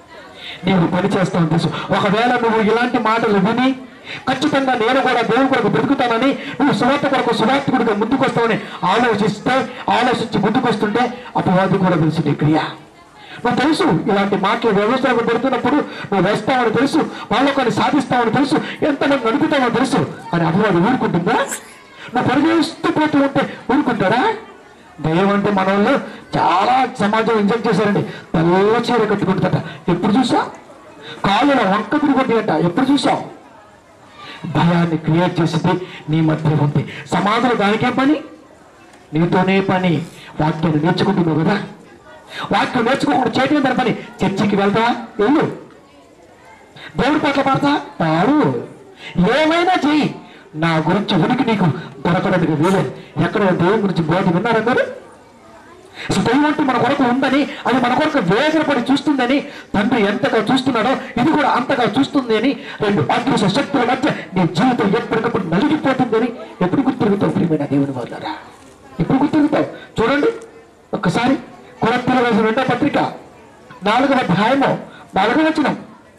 నీవు పని చేస్తావు తెలుసు ఒకవేళ నువ్వు ఇలాంటి మాటలు విని ఖచ్చితంగా నేను కూడా దేవుని కొరకు బ్రతుకుతానని నువ్వు సువార్త కొరకు సువార్తకుడిగా ముందుకు వస్తావని ఆలోచిస్తే ఆలోచించి ముందుకు వస్తుంటే అపవాది కూడా తెలుసు నీ క్రియ నువ్వు తెలుసు ఇలాంటి మాటలు వ్యవస్థలకు పెడుతున్నప్పుడు నువ్వు వేస్తావని తెలుసు వాళ్ళ కొన్ని సాధిస్తావని తెలుసు ఎంతమంది నడుపుతావో తెలుసు అని అపవాది ఊరుకుంటుందా నువ్వు పరిగణిస్తూ పోతూ ఉంటే ఊరుకుంటారా దయ్యం అంటే మన వాళ్ళు చాలా సమాజం ఇంజెక్ట్ చేశారండి తెల్ల చీర కట్టుకుంటుందట ఎప్పుడు చూసా కాళ్ళలో వంక తిరుగుతుందంట ఎప్పుడు చూసావు భయాన్ని క్రియేట్ చేసింది నీ మధ్య ఉంది సమాజంలో దానికే పని నీతోనే పని వాక్యాన్ని నేర్చుకుంటున్నావు కదా వాక్యం నేర్చుకోకుండా చేయటం దాని పని చర్చికి వెళ్తావా వెళ్ళు దేవుడి పట్ల పడతా పాడు ఏమైనా చెయ్యి నా గురించి ఉనికి నీకు దొరకడానికి వీలేదు ఎక్కడ దేవుని గురించి బోధ విన్నారా మీరు అసలు దైవం అంటే మన కొరకు ఉందని అది మన కొరకు వేగరపడి చూస్తుందని తండ్రి ఎంతగా చూస్తున్నాడో ఇది కూడా అంతగా చూస్తుంది అని రెండు అదృశ్య శక్తుల మధ్య నీ జీవితం ఎప్పటికప్పుడు నలిగిపోతుందని ఎప్పుడు గుర్తిరుగుతావు ప్రియమైన దేవుని వాళ్ళరా ఎప్పుడు గుర్తిరుగుతావు చూడండి ఒక్కసారి కొరత్తుల రాసిన రెండో పత్రిక నాలుగవ అధ్యాయము నాలుగవ వచనం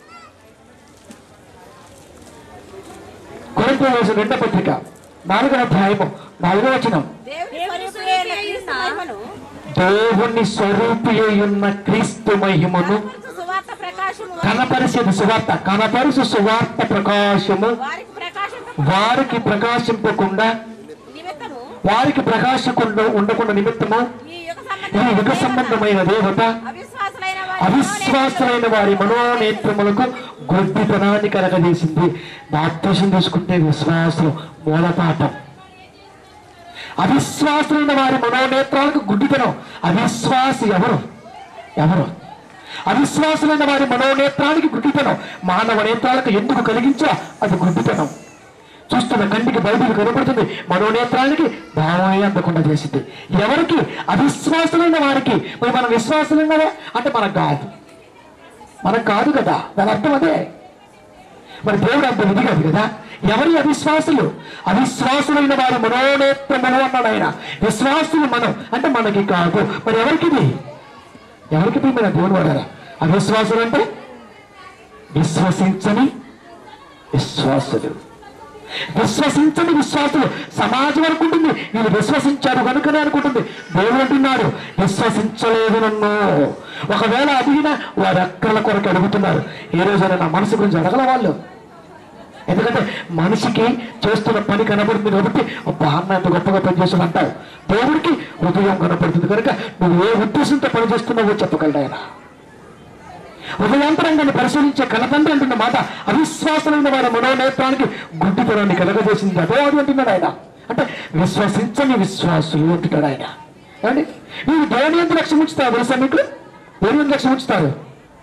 కొరత్తుల రాసిన రెండో పత్రిక నాలుగవ అధ్యాయము నాలుగవ వచనం దేవుని స్వరూపుడైన క్రీస్తు మహిమను దేవుని స్వరూపి ఉన్న క్రీస్తు మహిమను సువార్త ప్రకాశము కనపరిచేది సువార్త కనపరిచే సువార్త ప్రకాశము వారికి ప్రకాశం వారికి ప్రకాశింపకుండా నిమిత్తము వారికి ప్రకాశకుండా ఉండకుండా నిమిత్తము ఈ యుగ ఈ యుగ సంబంధమైన దేవత అవిశ్వాసులైన వారి అవిశ్వాసులైన వారి మనోనేత్రములకు గొడ్డితనాన్ని కలగజేసింది బాప్తీసం తీసుకుంటే విశ్వాసం మూలపాఠం అవిశ్వాసులైన వారి మనోనేత్రాలకు గుడ్డితనం అవిశ్వాసి ఎవరు ఎవరు అవిశ్వాసులైన వారి మనోనేత్రానికి గుడ్డితనం మానవ నేత్రాలకు ఎందుకు కలిగించా అది గుడ్డితనం చూస్తున్న కంటికి బైబిల్ కనపడుతుంది మనోనేత్రానికి భావమే అందకుండా చేసింది ఎవరికి అవిశ్వాసులైన వారికి మరి మనం విశ్వాసులైనవా అంటే మనకు కాదు మనకు కాదు కదా దాని అర్థం అదే మరి దేవుడు అంత విధి కాదు కదా ఎవరి అవిశ్వాసులు అవిశ్వాసులైన వారి మనోనేత్రములు అన్నాడు ఆయన విశ్వాసులు మనం అంటే మనకి కాదు మరి ఎవరికిది ఎవరికి మన దేవుడు వాడారా అవిశ్వాసులు అంటే విశ్వసించని విశ్వాసులు విశ్వసించని విశ్వాసులు సమాజం అనుకుంటుంది వీళ్ళు విశ్వసించారు కనుకనే అనుకుంటుంది దేవుడు అంటున్నాడు విశ్వసించలేదు నన్ను ఒకవేళ అడిగినా వారి అక్కల కొరకు అడుగుతున్నారు ఏ రోజైనా నా మనసు గురించి అడగల వాళ్ళు ఎందుకంటే మనిషికి చేస్తున్న పని కనబడుతుంది కాబట్టి అబ్బా అన్న ఎంత గొప్పగా పని చేస్తున్నా అంటావు దేవుడికి హృదయం కనపడుతుంది కనుక నువ్వు ఏ ఉద్దేశంతో పని చేస్తున్నావో చెప్పగలడు ఆయన హృదయాంతరంగాన్ని పరిశీలించే కనతండ్రి అంటున్న మాట అవిశ్వాసమైన వారి మనోనేత్రానికి గుడ్డితనాన్ని కలగజేసింది అదో అది అంటున్నాడు ఆయన అంటే విశ్వసించని విశ్వాసులు అంటున్నాడు ఆయన ఏమండి మీరు దేవుని ఎంత లక్ష్యం ఉంచుతారు తెలుసా మీకు దేవుని ఎంత లక్ష్యం ఉంచుతారు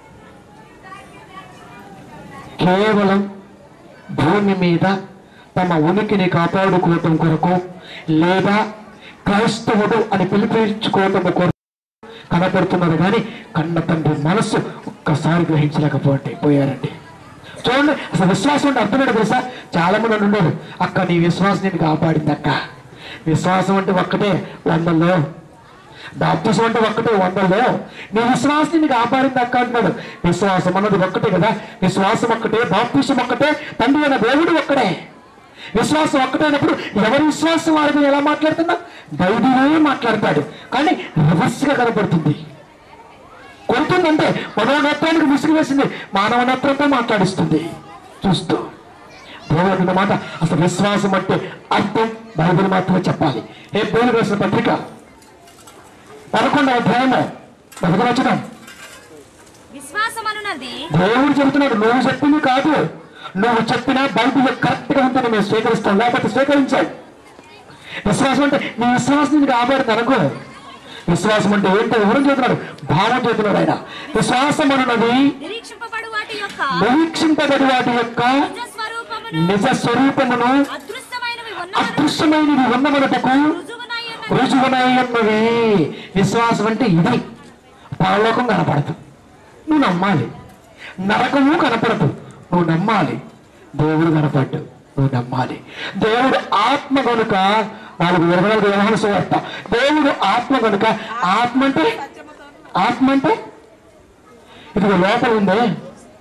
కేవలం భూమి మీద తమ ఉనికిని కాపాడుకోవటం కొరకు లేదా క్రైస్తవుడు అని పిలిపించుకోవటం కొరకు కనపడుతున్నారు కానీ కన్న తండ్రి మనస్సు ఒక్కసారి గ్రహించలేకపోతే పోయారండి చూడండి అసలు విశ్వాసం అంటే అర్థం ఏంటో తెలుసా చాలా మంది ఉండరు అక్క నీ విశ్వాసం నేను కాపాడింది అక్క విశ్వాసం అంటే ఒక్కటే వందల్లో బాప్తిసం అంటే ఒక్కటే వందల్లో నీ విశ్వాసం నిన్ను కాపాడింది అక్క అంటున్నాడు విశ్వాసం అన్నది ఒక్కటే కదా విశ్వాసం ఒక్కటే బాప్తిసం ఒక్కటే తండ్రి అయిన దేవుడు ఒక్కడే విశ్వాసం ఒక్కటైనప్పుడు ఎవరి విశ్వాసం వారి మీద ఎలా మాట్లాడుతున్నా బైబిలే మాట్లాడతాడు కానీ రివర్స్ గా కనపడుతుంది కొడుతుందంటే మనోనేత్రానికి విసుగు వేసింది మానవ నేత్రంతో మాట్లాడిస్తుంది చూస్తూ దేవుడు మాట అసలు విశ్వాసం అంటే అర్థం బైబిల్ మాత్రమే చెప్పాలి ఏ పేరు వేసిన పత్రిక పదకొండవ అధ్యాయము మొదటి వచనం విశ్వాసమనున్నది దేవుడు చెబుతున్నాడు నువ్వు చెప్పింది కాదు నువ్వు చెప్పినా బైబిల్ కరెక్ట్ గా ఉందని మేము స్వీకరిస్తాం లేకపోతే స్వీకరించాలి విశ్వాసం అంటే నీ విశ్వాసం నీకు కాపాడుతుంది అనుకో విశ్వాసం అంటే ఏంటో ఎవరు చెబుతున్నాడు భావం చెబుతున్నాడు ఆయన విశ్వాసం అన్నది నిరీక్షింపబడు వాటి యొక్క నిరీక్షింపబడి వాటి యొక్క నిజ స్వరూపమును నిజ స్వరూపమును అదృశ్యమైనవి ఉన్న అదృశ్యమైనవి ఉన్నమనటకు రుజువునై ఉన్నవి రుజువునై ఉన్నవి విశ్వాసం అంటే ఇది పరలోకం కనపడదు నువ్వు నమ్మాలి నరకము కనపడదు నువ్వు నమ్మాలి దేవుడు కనపడ్డు నువ్వు నమ్మాలి దేవుడు ఆత్మ కనుక నాలుగు ఇరవై నాలుగు వ్యవహార సువార్త దేవుడు ఆత్మ కనుక ఆత్మ అంటే ఆత్మ అంటే ఇది లోపల ఉందే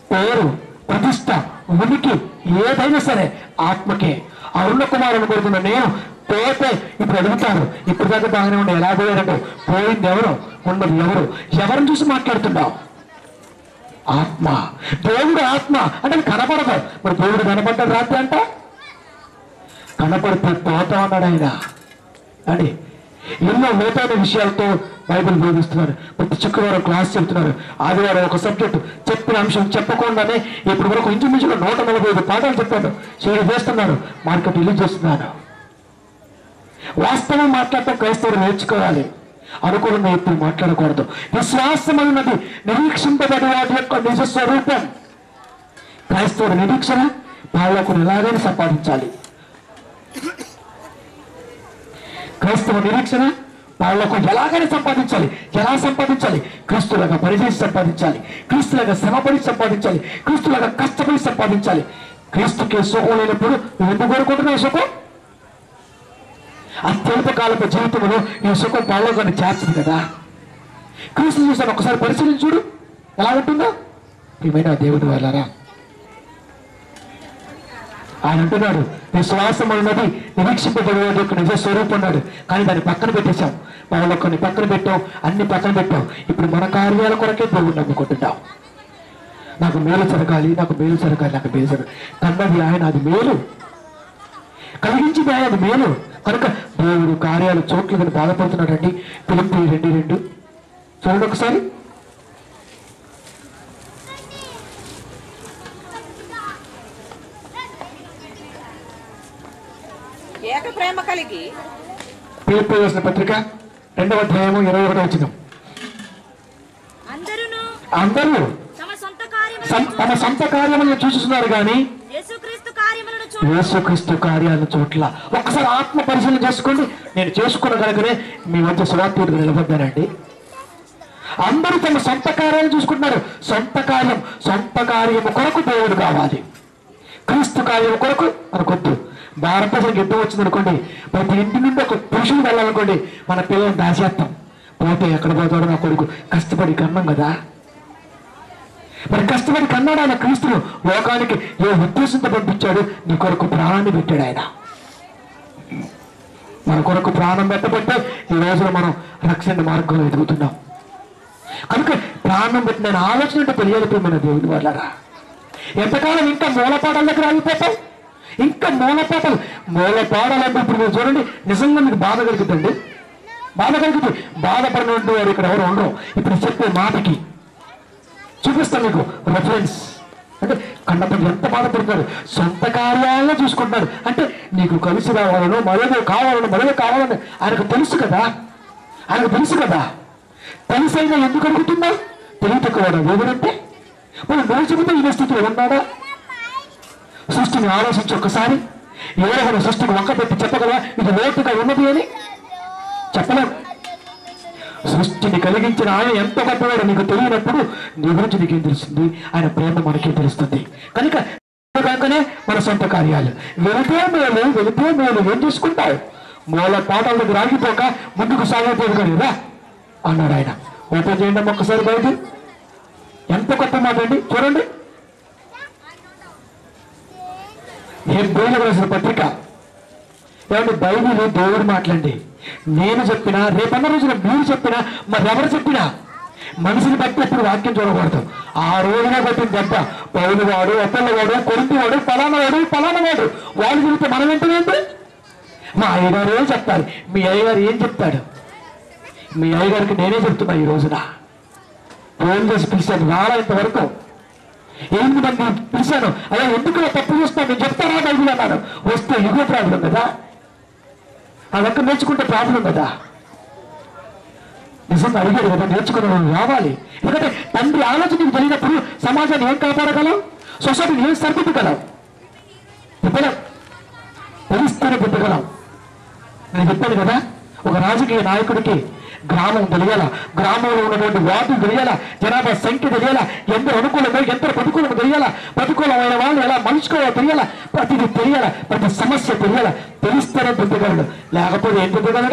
పేరు ప్రతిష్ట ఉనికి ఏదైనా సరే ఆత్మకే అరుణ కుమారుని కొడుకున్న నేను పోతే ఇప్పుడు అడుగుతారు ఇప్పుడు దాకా బాగానే ఉండే ఎలా పోయారంటే పోయింది ఎవరు ఉన్నది ఎవరు ఎవరిని చూసి మాట్లాడుతున్నావు ఆత్మ దేవుడు ఆత్మ అంటే అది కనపడదు మరి దేవుడు కనపడ్డాడు రాత్రి అంట కనపడితే పోతా ఉన్నాడు ఆయన అని ఎన్నో లోతైన విషయాలతో బైబిల్ బోధిస్తున్నారు ప్రతి శుక్రవారం క్లాస్ చెప్తున్నారు ఆదివారం ఒక సబ్జెక్ట్ చెప్పిన అంశం చెప్పకుండానే ఇప్పటి వరకు ఇంచుమించుగా నూట నలభై ఐదు పాఠాలు చెప్పాడు చేయడం చేస్తున్నారు మార్కెట్ రిలీజ్ చేస్తున్నారు వాస్తవం మాట్లాడటం క్రైస్తవులు నేర్చుకోవాలి అనుకూలంగా ఎప్పుడు మాట్లాడకూడదు విశ్వాసం అన్నది నిరీక్షింపబడి వాటి యొక్క నిజ స్వరూపం క్రైస్తవుల నిరీక్షణ వాళ్ళకు ఎలాగైనా సంపాదించాలి క్రైస్తవ నిరీక్షణ వాళ్ళకు ఎలాగైనా సంపాదించాలి ఎలా సంపాదించాలి క్రీస్తులాగా పనిచేసి సంపాదించాలి క్రీస్తులాగా శ్రమపడి సంపాదించాలి క్రీస్తులాగా కష్టపడి సంపాదించాలి క్రీస్తుకి సుఖం లేనప్పుడు నువ్వు ఎందుకు కోరుకుంటున్నావు సుఖం అత్యల్ప కాలపు జీవితంలో ఈ సుఖం పాల్గొని చేర్చదు కదా క్రీస్తు చూసాను ఒకసారి పరిశీలించి చూడు ఎలా ఉంటుందో ప్రియమైన దేవుడు వాళ్ళరా ఆయన అంటున్నాడు విశ్వాసం అన్నది నిరీక్షింపబడే యొక్క నిజ స్వరూపం అన్నాడు కానీ దాన్ని పక్కన పెట్టేశాం వాళ్ళ కొన్ని పక్కన పెట్టాం అన్ని పక్కన పెట్టాం ఇప్పుడు మన కార్యాల కొరకే దేవుడు నమ్ముకుంటున్నాం నాకు మేలు జరగాలి నాకు మేలు జరగాలి నాకు మేలు జరగాలి కన్నది ఆయన అది మేలు కలిగించింది ఆయన అది మేలు కనుక దేవుడు కార్యాలు చోట్ల బాధపడుతున్నాడండి పిలిపి రెండు రెండు చూడండి ఒకసారి ఏక ప్రేమ కలిగి పిలిపి వేసిన పత్రిక రెండవ అధ్యాయము ఇరవై ఒకటో వచ్చిన అందరూ అందరూ తమ సొంత కార్యములను సం- తమ సొంత కార్యములను చూస్తున్నారు కానీ యేసుక్రీస్తు కార్యములను చూడ యేసుక్రీస్తు కార్యాల చోట్ల ఒక్కసారి ఆత్మ పరిశీలన చేసుకోండి నేను చేసుకున్న కనుకనే మీ మధ్య సువార్తీయుడిగా నిలబడ్డానండి అందరూ తమ సొంత కార్యాలు చూసుకుంటున్నారు సొంత కార్యం సొంత కార్యము కొరకు దేవుడు కావాలి క్రీస్తు కార్యం కొరకు అనుకొద్దు భారతదేశం యుద్ధం వచ్చింది అనుకోండి ప్రతి ఇంటి నుండి ఒక పురుషుడు వెళ్ళాలనుకోండి మన పిల్లల్ని దాచేస్తాం పోతే ఎక్కడ పోతాడో నా కొడుకు కష్టపడి కన్నాం కదా మరి కష్టపడి కన్నాడు ఆయన క్రీస్తును లోకానికి ఏ ఉద్దేశంతో పంపించాడు నీ కొరకు ప్రాణాన్ని పెట్టాడు ఆయన మన కొరకు ప్రాణం పెట్టబట్టే ఈ రోజున మనం రక్షణ మార్గంలో ఎదుగుతున్నాం కనుక ప్రాణం పెట్టిన ఆలోచన అంటే తెలియకపోయిన దేవుని వాళ్ళరా ఎంతకాలం ఇంకా మూలపాటాల దగ్గర ఆగిపోతాం ఇంకా మూలపాటలు మూలపాటాలు అంటే ఇప్పుడు మీరు చూడండి నిజంగా మీకు బాధ కలుగుతుంది బాధ కలుగుతుంది బాధపడినటువంటి వారు ఇక్కడ ఎవరు ఉండరు ఇప్పుడు చెప్పే మాటకి చూపిస్తాను మీకు రెఫరెన్స్ అంటే కన్నప్పటి ఎంత బాధపడుతున్నారు సొంత కార్యాలను చూసుకుంటున్నారు అంటే నీకు కలిసి రావాలను మరొక కావాలను మరొక కావాలని ఆయనకు తెలుసు కదా ఆయనకు తెలుసు కదా తెలిసైనా ఎందుకు అడుగుతున్నా తెలియటక్కువాడా దేవుడంటే మరి నువ్వు చెబితే ఈ స్థితిలో ఉన్నాడా సృష్టిని ఆలోచించి ఒక్కసారి ఎవరైనా సృష్టిని వంక పెట్టి చెప్పగలవా ఇది లోతుగా ఉన్నది అని చెప్పలేం సృష్టిని కలిగించిన ఆయన ఎంత గొప్పవాడో నీకు తెలియనప్పుడు నీ గురించి నీకేం తెలుస్తుంది ఆయన ప్రేమ మనకేం తెలుస్తుంది కనుక కనుకనే మన సొంత కార్యాలు వెళితే మేలు వెళితే మేలు ఏం చేసుకుంటావు మూల పాటల దగ్గర ఆగిపోక ముందుకు సాగిపోదు కానీ రా అన్నాడు ఆయన ఓపెన్ చేయండి అమ్మ ఒక్కసారి బయట ఎంత గొప్ప మాట అండి చూడండి ఏ బోయిలకు రాసిన పత్రిక ఏమంటే బైబిల్ దేవుడు మాట్లాడండి నేను చెప్పినా రేపన్న రోజున మీరు చెప్పినా మరి ఎవరు చెప్పినా మనిషిని బట్టి ఎప్పుడు వాక్యం చూడకూడదు ఆ రోజున కొట్టిన దెబ్బ పౌలు వాడు ఒప్పళ్ళ వాడు కొరింటి వాడు పలానా వాడు పలానా వాడు వాళ్ళు చెబితే మనం ఏంటంటే మా అయ్యగారు ఏం చెప్తారు మీ అయ్యగారు ఏం చెప్తాడు మీ అయ్యగారికి నేనే చెప్తున్నా ఈ రోజున ఫోన్ చేసి పిలిచాను రాలా ఇంతవరకు ఎనిమిది మంది పిలిచాను అలా ఎందుకు ఇలా తప్పు చేస్తాను నేను చెప్తానా బైబిల్ అన్నాను వస్తే ఇదే ప్రాబ్లం కదా ఆ లెక్క నేర్చుకుంటే ప్రాబ్లం కదా నిజంగా అడిగాడు కదా నేర్చుకున్న వాళ్ళు రావాలి ఎందుకంటే తండ్రి ఆలోచన నీకు తెలియనప్పుడు సమాజాన్ని ఏం కాపాడగలం సొసైటీని ఏం సరిపెట్టగలం చెప్పలేం తెలిస్తేనే పెట్టగలం నేను చెప్పాను కదా ఒక రాజకీయ నాయకుడికి గ్రామం తెలియాలా గ్రామంలో ఉన్నటువంటి వార్డులు తెలియాలా జనాభా సంఖ్య తెలియాలా ఎందరు అనుకూలమో ఎందరు ప్రతికూలమో తెలియాలా ప్రతికూలమైన వాళ్ళు ఎలా మలుచుకోవాలో తెలియాలా ప్రతిదీ తెలియాలా ప్రతి సమస్య తెలియాలా తెలిస్తేనే పెద్దగలడు లేకపోతే ఏం పెద్దగలడు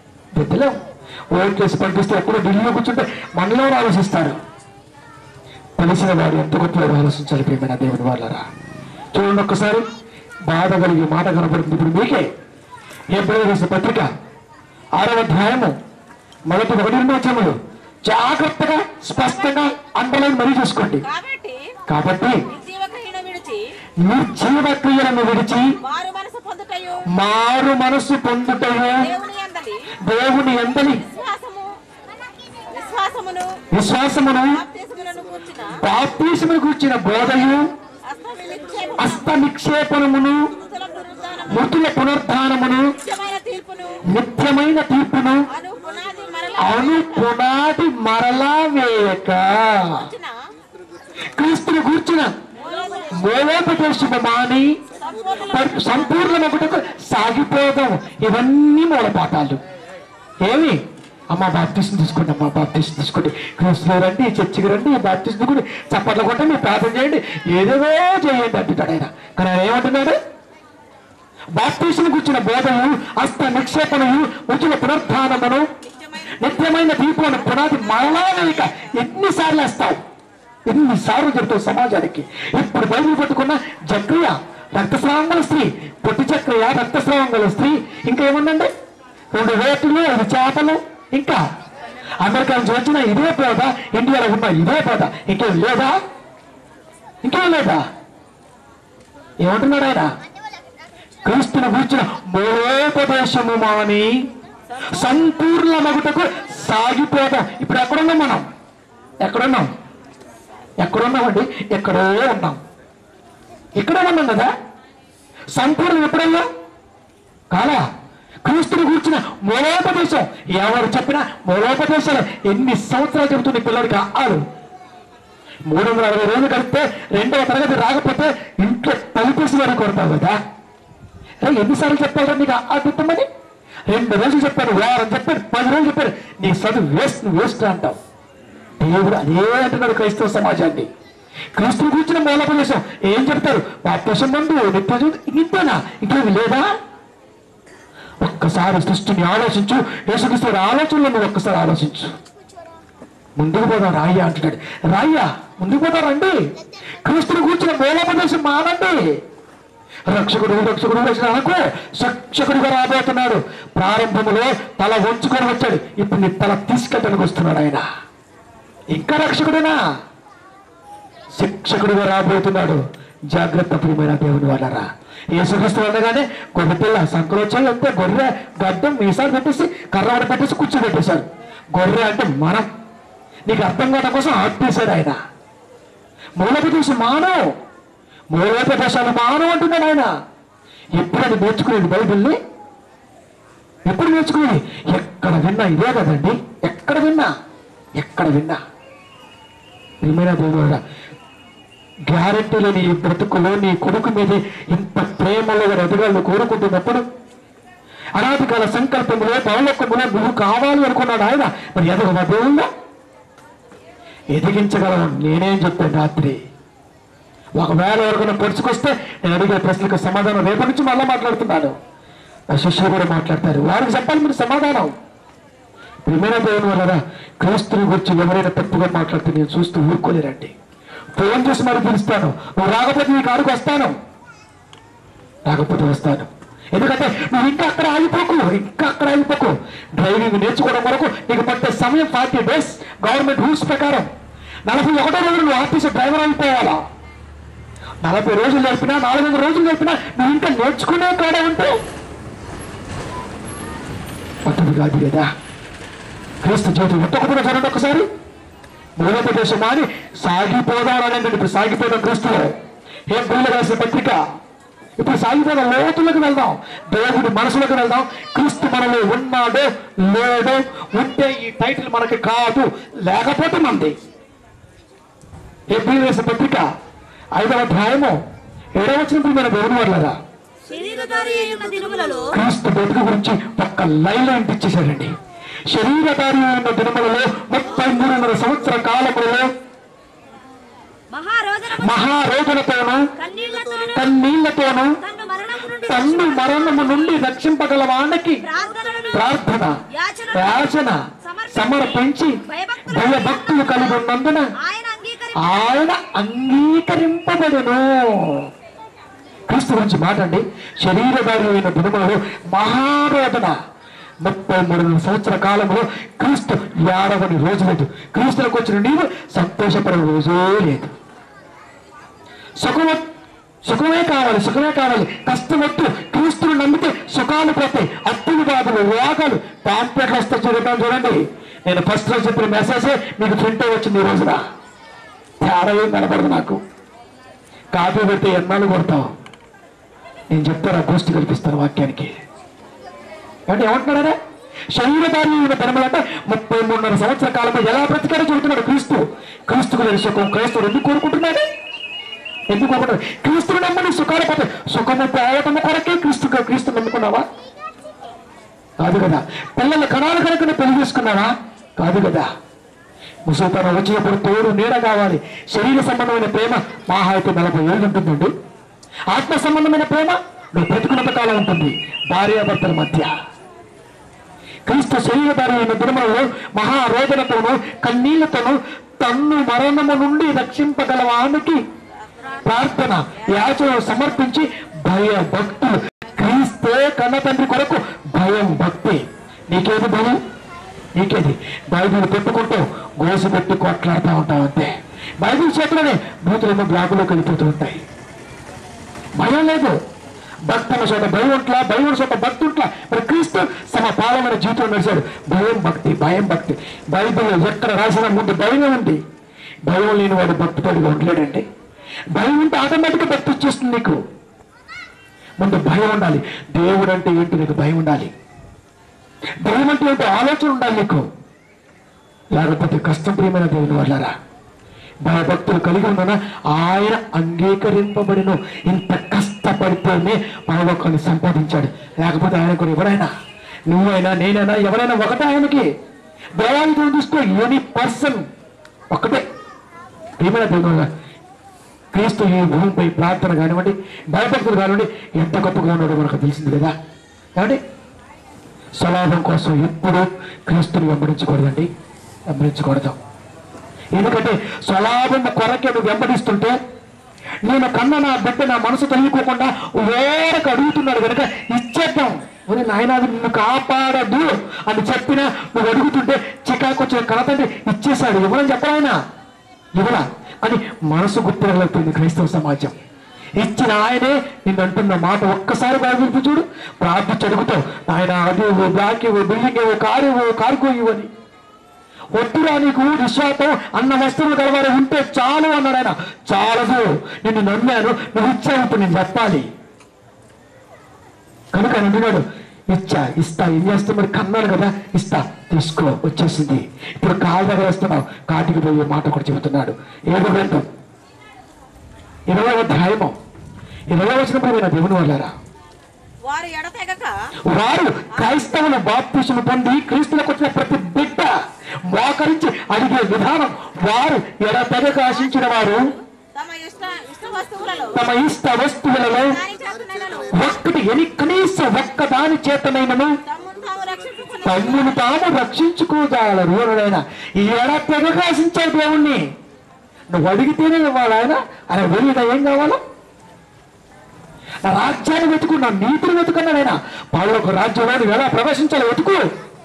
పెద్దలేం ఓట్ చేసి పంపిస్తే ఎప్పుడు ఢిల్లీలో కూర్చుంటే మనలో ఆలోచిస్తారు తెలిసిన వాడు ఎంత గొప్పలో ఆలోచించాలి ప్రేమైన దేవుని వాళ్ళరా చూడండి ఒక్కసారి బాధ కలిగి మాట కనపడుతుంది ఇప్పుడు మీకే ఏప్రిల్ రాసిన పత్రిక ఆరవ అధ్యాయము మొదటి ఒకటి రెండు వచ్చాములు జాగ్రత్తగా స్పష్టంగా అండర్లైన్ మరీ చూసుకోండి కాబట్టి కాబట్టి జీవక్రియను విడిచి నిర్జీవ క్రియలను విడిచి మారు మనసు పొందుటయు మారు మనస్సు పొందుటయు దేవుని అందలి దేవుని ఎందలి విశ్వాసము విశ్వాసమును విశ్వాసమును బాప్తిస్ములను కూర్చిన బాప్తీసమును కూర్చిన బోధయు హస్త వినిక్షేపము హస్త నిక్షేపణమును మృతుల పునరుద్ధానము మృతుల పునరుద్ధానమును నిత్యమైన తీర్పును నిత్యమైన తీర్పును అను పునాది మరల అను పునాది మరలా వేయక కూర్చిన క్రీస్తుని కూర్చున్న మూలోపదేశము మాని పరి- సంపూర్ణమగుటకు సాగిపోదాం ఇవన్నీ మూలపాఠాలు ఏమి అమ్మ బాప్టిస్ట్ తీసుకోండి అమ్మ బాప్టిస్ట్ తీసుకోండి క్రీస్తులో రండి చర్చికి రండి బాప్టిస్ట్ కూడా చప్పట్ల కొట్టండి మీరు ప్రార్థన చేయండి ఏదేదో చేయండి అంటున్నాడు ఆయన కానీ ఆయన ఏమంటున్నాడు బాప్టిస్టుని కూర్చున్న బోధము హస్త నిక్షేపణము ఉచిత పునరుద్ధానమును నిత్యమైన దీపం పునాది మరలా వేయక ఎన్నిసార్లు వేస్తావు ఎన్నిసార్లు చెప్తావు సమాజానికి ఇప్పుడు బైబిల్ పట్టుకున్న జక్రియ రక్తస్రావం గల స్త్రీ పొట్టి చక్రియ రక్తస్రావం గల స్త్రీ ఇంకా ఏముందండి రెండు రేట్లు ఐదు చేపలు ఇంకా అమెరికా నుంచి వచ్చిన ఇదే పేద ఇండియాలో ఉన్న ఇదే పేద ఇంకేం లేదా ఇంకేం లేదా ఏమంటున్నాడు ఆయన క్రీస్తుని కూర్చున్న మూలోపదేశము మాని సంపూర్ణ మగుటకు సాగిపోదాం ఇప్పుడు ఎక్కడున్నాం మనం ఎక్కడున్నాం ఎక్కడున్నామండి ఎక్కడో ఉన్నాం ఇక్కడే ఉన్నాం కదా సంపూర్ణం ఎప్పుడయ్యా కాలా క్రీస్తుని కూర్చున్న మూలోపదేశం ఎవరు చెప్పినా మూలోపదేశాలు ఎన్ని సంవత్సరాలు చెబుతుంది పిల్లడికి ఆలు మూడు వందల అరవై రోజులు కలిపితే రెండవ తరగతి రాకపోతే ఇంట్లో తలుపేసి వరకు కొడతావు కదా అరే ఎన్నిసార్లు చెప్పారు నీకు ఆ తిట్టమని రెండు రోజులు చెప్పారు వారం చెప్పారు పది రోజులు చెప్పారు నీ చదువు వేస్ట్ నువ్వు వేస్ట్ అంటావు దేవుడు అదే అంటున్నాడు క్రైస్తవ సమాజాన్ని క్రీస్తుని కూర్చున్న మూలోపదేశం ఏం చెప్తారు బాప్తేశం ముందు నిత్య జీవితం ఇంతేనా ఇంకేమి లేదా ఒక్కసారి సృష్టిని ఆలోచించు యేసుక్రీస్తు ఆలోచనలు నువ్వు ఒక్కసారి ఆలోచించు ముందుకు పోదాం రాయ్యా అంటున్నాడు రాయ్యా ముందుకు పోదాం రండి క్రీస్తుని కూర్చున్న మూలోపదేశం మానండి రక్షకుడు రక్షకుడు వచ్చిన అనుకో శిక్షకుడిగా రాబోతున్నాడు ప్రారంభంలో తల వంచుకొని వచ్చాడు ఇప్పుడు నీ తల తీసుకెళ్ళడానికి వస్తున్నాడు ఆయన ఇంకా రక్షకుడేనా శిక్షకుడిగా రాబోతున్నాడు జాగ్రత్త ప్రియమైన దేవుని వాళ్ళరా యేసుక్రీస్తు అనగానే గొర్రె పిల్ల సంకలు వచ్చాయి అంతే గొర్రె గడ్డం మీసాలు పెట్టేసి కర్రవాడ పెట్టేసి కూర్చోబెట్టేశారు గొర్రె అంటే మనం నీకు అర్థం కావడం కోసం ఆపేశాడు ఆయన మూలోపదేశం మానవ్ మూలోపదేశాలు మానవ్ అంటున్నాడు ఆయన ఎప్పుడు అది నేర్చుకునేది బైబిల్ని ఎప్పుడు నేర్చుకునేది ఎక్కడ విన్నా ఇదే కదండి ఎక్కడ విన్నా ఎక్కడ విన్నా ప్రియమైన దేవుడా గ్యారంటీ లేని ఈ బ్రతుకులో నీ కొడుకు మీద ఇంత ప్రేమలో ఎదగాలను కోరుకుంటున్నప్పుడు అనాది కాల సంకల్పములో పౌలకములో నువ్వు కావాలి అనుకున్నాడు ఆయన మరి ఎదగవా దేవుళ్ళ ఎదిగించగలను నేనేం చెప్పాను రాత్రి ఒకవేళ ఎవరికైనా పొడుచుకొస్తే నేను అడిగే ప్రశ్నలకు సమాధానం రేపటి నుంచి మళ్ళీ మాట్లాడుతున్నాను నా శిష్యులు కూడా మాట్లాడతారు వారికి చెప్పాలి మీరు సమాధానం ప్రియమైన దేవుని వల్ల క్రీస్తుని గురించి ఎవరైనా తప్పుగా మాట్లాడితే నేను చూస్తూ ఊరుకోలేరండి ఫోన్ చేసి మరి పిలుస్తాను నువ్వు రాకపోతే నీ కారుకు వస్తాను రాకపోతే వస్తాను ఎందుకంటే నువ్వు ఇంకా అక్కడ ఆగిపోకు ఇంకా అక్కడ ఆగిపోకు డ్రైవింగ్ నేర్చుకోవడం వరకు నీకు పట్టే సమయం ఫార్టీ డేస్ గవర్నమెంట్ రూల్స్ ప్రకారం నలభై ఒకటో రోజు నువ్వు ఆఫీసు డ్రైవర్ అయిపోవాలా నలభై రోజులు నేర్పినా నాలుగు వందల రోజులు నేర్పినా నువ్వు ఇంకా నేర్చుకునే కాడే ఉంటే పట్టదు కాదు కదా క్రీస్తు జీవితం ఒక్కొక్కటి చూడండి ఒకసారి మూలోపదేశం అని సాగిపోదామనండి ఇప్పుడు సాగిపోదాం క్రీస్తులో ఏం పిల్లలు రాసిన పత్రిక ఇప్పుడు సాగిపోదాం లోతులకు వెళ్దాం దేవుడి మనసులకు వెళ్దాం క్రీస్తు మనలో ఉన్నాడో లేడో ఉంటే ఈ టైటిల్ మనకి కాదు లేకపోతే మంది ఏ పిల్లలు రాసిన పత్రిక ఐదవ అధ్యాయము ఏడవ వచ్చిన మన దేవుని వాళ్ళరా శరీరధారి అయిన దినములలో క్రీస్తు బ్రతుకు గురించి ఒక్క లైన్ లైన్ ఇచ్చేశాడండి శరీరధారి అయిన దినములలో ముప్పై మూడున్నర సంవత్సర కాలములలో మహారోజనము మహారోజులతోనూ కన్నీళ్లతోనూ కన్నీళ్లతోనూ తన్ను మరణము నుండి తన్ను మరణము నుండి రక్షింపగల వానికి ప్రార్థనలను ప్రార్థన యాచన యాచన సమర్పించి భయభక్తులు కలిగి ఉన్నందున ఆయన అంగీకరి ఆయన అంగీకరింపబడును క్రీస్తు గురించి మాట్లాడి శరీరధారి అయిన దినములలో మహావేదన ముప్పై మూడు సంవత్సర కాలంలో క్రీస్తు ఏడవని రోజు లేదు క్రీస్తులకు వచ్చిన నీవు సంతోషపడే రోజే లేదు సుఖము సుఖమే కావాలి సుఖమే కావాలి కష్టం వద్దు క్రీస్తుని నమ్మితే సుఖాలు పోతాయి అప్పులు బాధలు రోగాలు పాంప్లెట్లు వస్తే చూడటం చూడండి నేను ఫస్ట్ రోజు చెప్పిన మెసేజే మీకు ప్రింట్ వచ్చింది ఈ రోజున తేడా ఏం కనపడదు నాకు కాపీ పెడితే ఎన్నాళ్ళు కొడతావు నేను చెప్తాను ఆ గోష్ఠి కల్పిస్తాను వాక్యానికి అంటే ఏమంటున్నాడా శరీరధారి అయిన ధర్మలంటే ముప్పై మూడున్నర సంవత్సర కాలంలో ఎలా బ్రతికాడో చెబుతున్నాడు క్రీస్తు క్రీస్తుకు లేని సుఖం క్రైస్తవుడు ఎందుకు కోరుకుంటున్నాడు ఎందుకు కోరుకుంటున్నాడు క్రీస్తుని నమ్మని సుఖాలు పోతే సుఖము పోవటము కొరకే క్రీస్తు క్రీస్తు నమ్ముకున్నావా కాదు కదా పిల్లలు కణాలు కనుక పెళ్లి చేసుకున్నావా కాదు కదా ముసలితనం వచ్చినప్పుడు తోడు నీడ కావాలి శరీర సంబంధమైన ప్రేమ మహా అయితే నలభై ఏళ్ళు ఉంటుందండి ఆత్మ సంబంధమైన ప్రేమ నువ్వు బ్రతుకున్నంత కాలం ఉంటుంది భార్యాభర్తల మధ్య క్రీస్తు శరీరధారి అయిన దినములలో మహారోదనతోనూ కన్నీళ్లతోనూ తన్ను మరణము నుండి రక్షింపగలవానికి ప్రార్థన యాచన సమర్పించి భయ భక్తులు క్రీస్తే కన్న తండ్రి కొరకు భయం భక్తి నీకేది భయం నీకేది బైబిల్ పెట్టుకుంటూ గోసు పెట్టి కొట్లాడుతూ ఉంటావు అంతే బైబిల్ చేతిలోనే బూతులేమో బ్లాగులోకి వెళ్ళిపోతూ ఉంటాయి భయం లేదు భక్తుల చోట భయం ఉంట్లా భయం చోట భక్తి ఉంట్లా మరి క్రీస్తు తమ పాలమైన జీవితం నడిచాడు భయం భక్తి భయం భక్తి బైబిల్ ఎక్కడ రాసిన ముందు భయమే ఉంది భయం లేని వాడు భక్తిపడిగా ఉండలేడండి భయం ఉంటే ఆటోమేటిక్గా భక్తి వచ్చేస్తుంది నీకు ముందు భయం ఉండాలి దేవుడు అంటే ఏంటి నీకు భయం ఉండాలి భయం అంటే ఏంటో ఆలోచన ఉండాలి నీకు లేకపోతే కష్టం ప్రియమైన దేవుని వాళ్ళారా భయభక్తులు కలిగి ఉన్నానా ఆయన అంగీకరింపబడిన ఇంత కష్టపడితేనే పరలోకాన్ని సంపాదించాడు లేకపోతే ఆయన కూడా ఎవరైనా నువ్వైనా నేనైనా ఎవరైనా ఒకటే ఆయనకి దేవాలయం చూస్తే ఎనీ పర్సన్ ఒకటే ప్రియమైన దేవుడు క్రీస్తు ఈ భూమిపై ప్రార్థన కానివ్వండి భయభక్తులు కానివ్వండి ఎంత గొప్పగా ఉన్నాడో మనకు తెలిసింది కదా కాబట్టి స్వలాభం కోసం ఎప్పుడు క్రీస్తుని వెంబడించకూడదండి వెంబడించకూడదు ఎందుకంటే స్వలాభం కొరకే నువ్వు వెంబడిస్తుంటే నేను కన్న నా బిడ్డ నా మనసు తెలియకోకుండా వేరకు అడుగుతున్నాడు కనుక ఇచ్చేద్దాం ఒరే నాయన అది నిన్ను కాపాడదు అని చెప్పినా నువ్వు అడుగుతుంటే చికాకు వచ్చిన కనతండ్రి ఇచ్చేశాడు ఇవ్వని చెప్పరాయన ఇవ్వరా అని మనసు గుర్తురగలుగుతుంది క్రైస్తవ సమాజం ఇచ్చిన ఆయనే నిన్ను అంటున్న మాట ఒక్కసారి బాగా చూడు ప్రార్థించి అడుగుతావు ఆయన అది ఇవ్వు బ్లాక్ ఇవ్వు బిల్డింగ్ ఇవ్వు కారు ఇవ్వు కారుకో ఇవ్వని వద్దురా నీకు విశ్వాసం అన్న వస్తువులు గలవారు ఉంటే చాలు అన్నాడు ఆయన చాలదు నిన్ను నమ్మాను నువ్వు ఇచ్చావు ఇప్పుడు నేను చెప్పాలి కనుక ఆయన అంటున్నాడు ఇచ్చా ఇస్తా ఏం చేస్తావు మరి కన్నాను కదా ఇస్తా తీసుకో వచ్చేసింది ఇప్పుడు కాలు దగ్గర వేస్తున్నావు కాటికి పోయే మాట కూడా చెబుతున్నాడు ఏడు గ్రంథం ఇరవై అధ్యాయము ఇరవై వచ్చిన పోయిన దేవుని వాళ్ళారా వారు ఎడతెగక వారు క్రైస్తవుల బాప్తిసము పొంది క్రీస్తులకు వచ్చిన ప్రతి బిడ్డ మోకరించి అడిగే విధానం వారు ఎడతెగక ఆశించిన వారు తమ ఇష్ట ఇష్ట వస్తువులలో తమ ఇష్ట వస్తువులలో దాని చేతనైనను ఒక్కటి ఎని కనీసం ఒక్క దాని చేతనైనను తమ్మును తాము రక్షించుకుని తమ్మును తాము రక్షించుకోగలరు ఆయన ఎడతెగక ఆశించే దేవుణ్ణి నువ్వు అడిగితేనే ఇవ్వాలి ఆయన ఆయన వెళ్ళిన ఏం కావాలా నా రాజ్యాన్ని వెతుకు నా నీతిని వెతుకున్నాడు ఆయన వాళ్ళకు రాజ్యంలో ఎలా ప్రవేశించాలి వెతుకు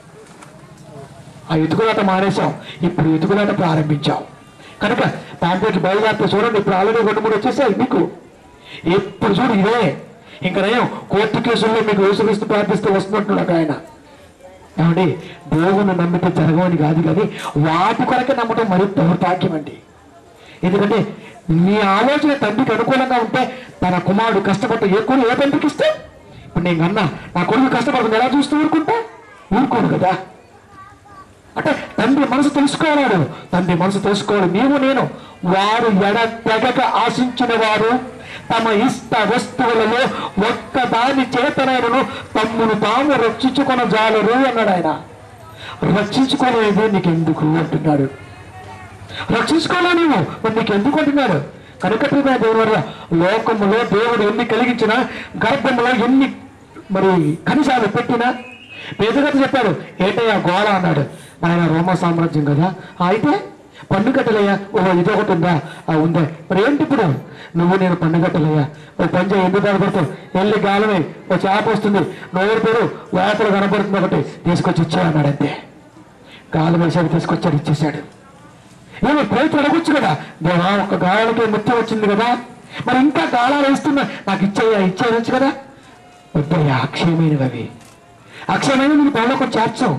ఆ ఎతుకులాట మానేశాం ఇప్పుడు ఎతుకులాట ప్రారంభించాం కనుక పాంపేట్లు బయలుదేరితే చూడండి ఇప్పుడు ఆల్రెడీ రెండు మూడు వచ్చేసాయి మీకు ఎప్పుడు చూడు ఇదే ఇంకా నయం కోర్టు కేసుల్లో మీకు యేసుక్రీస్తు ప్రార్థిస్తూ వస్తున్నట్టున్నాడు ఆయన ఏమండి దేవుని నమ్మితే జరగవని కాదు కానీ వాటి కొరకే నమ్మటం మరి దౌర్భాగ్యం అండి ఎందుకంటే నీ ఆలోచన తండ్రికి అనుకూలంగా ఉంటే తన కుమారుడు కష్టపడితే ఏ కొడు ఏ తండ్రికి ఇస్తే ఇప్పుడు నేను అన్నా నా కొడుకు కష్టపడుతుంది ఎలా చూస్తూ ఊరుకుంటా ఊరుకోడు కదా అంటే తండ్రి మనసు తెలుసుకోవాడు తండ్రి మనసు తెలుసుకోవాలి నీవు నేను వారు ఎడ తెగక ఆశించిన వారు తమ ఇష్ట వస్తువులలో ఒక్క దాని చేతనైనను తమ్మును తాము రక్షించుకొన జాలరు అన్నాడు ఆయన రక్షించుకోలేదు నీకెందుకు అంటున్నాడు రక్షించుకోలే నీవు మరి నీకు ఎందుకు అంటున్నాడు కనుక ప్రియమైన దేవుని వల్ల లోకములో దేవుడు ఎన్ని కలిగించినా గర్భములో ఎన్ని మరి కనిసాలు పెట్టినా పేదగత చెప్పాడు ఏంటయ్యా గోళ అన్నాడు ఆయన రోమ సామ్రాజ్యం కదా ఆ, అయితే పన్ను కట్టలయ్యా ఓహో ఇది ఒకటి ఉందా ఆ ఉందా మరి ఏంటి ఇప్పుడు నువ్వు నేను పన్ను కట్టలయ్యా ఓ పంచ ఎందుకు బాధపడతావు వెళ్ళి గాలమే ఓ చేప వస్తుంది నోరు పేరు లోపల కనపడుతుంది ఒకటి తీసుకొచ్చి ఇచ్చా అన్నాడు అంతే గాలం వేసాడు తీసుకొచ్చాడు ఇచ్చేశాడు ఏమో ప్రయత్నం అడగొచ్చు కదా దేవా ఒక గాయాలకి ముత్యం వచ్చింది కదా మరి ఇంకా గాలాలు వేస్తున్నా నాకు ఇచ్చేయా ఇచ్చేయచ్చు కదా వద్దయ్యా అక్షయమైనవి అవి అక్షయమైనవి నీకు పనులకు చేర్చవు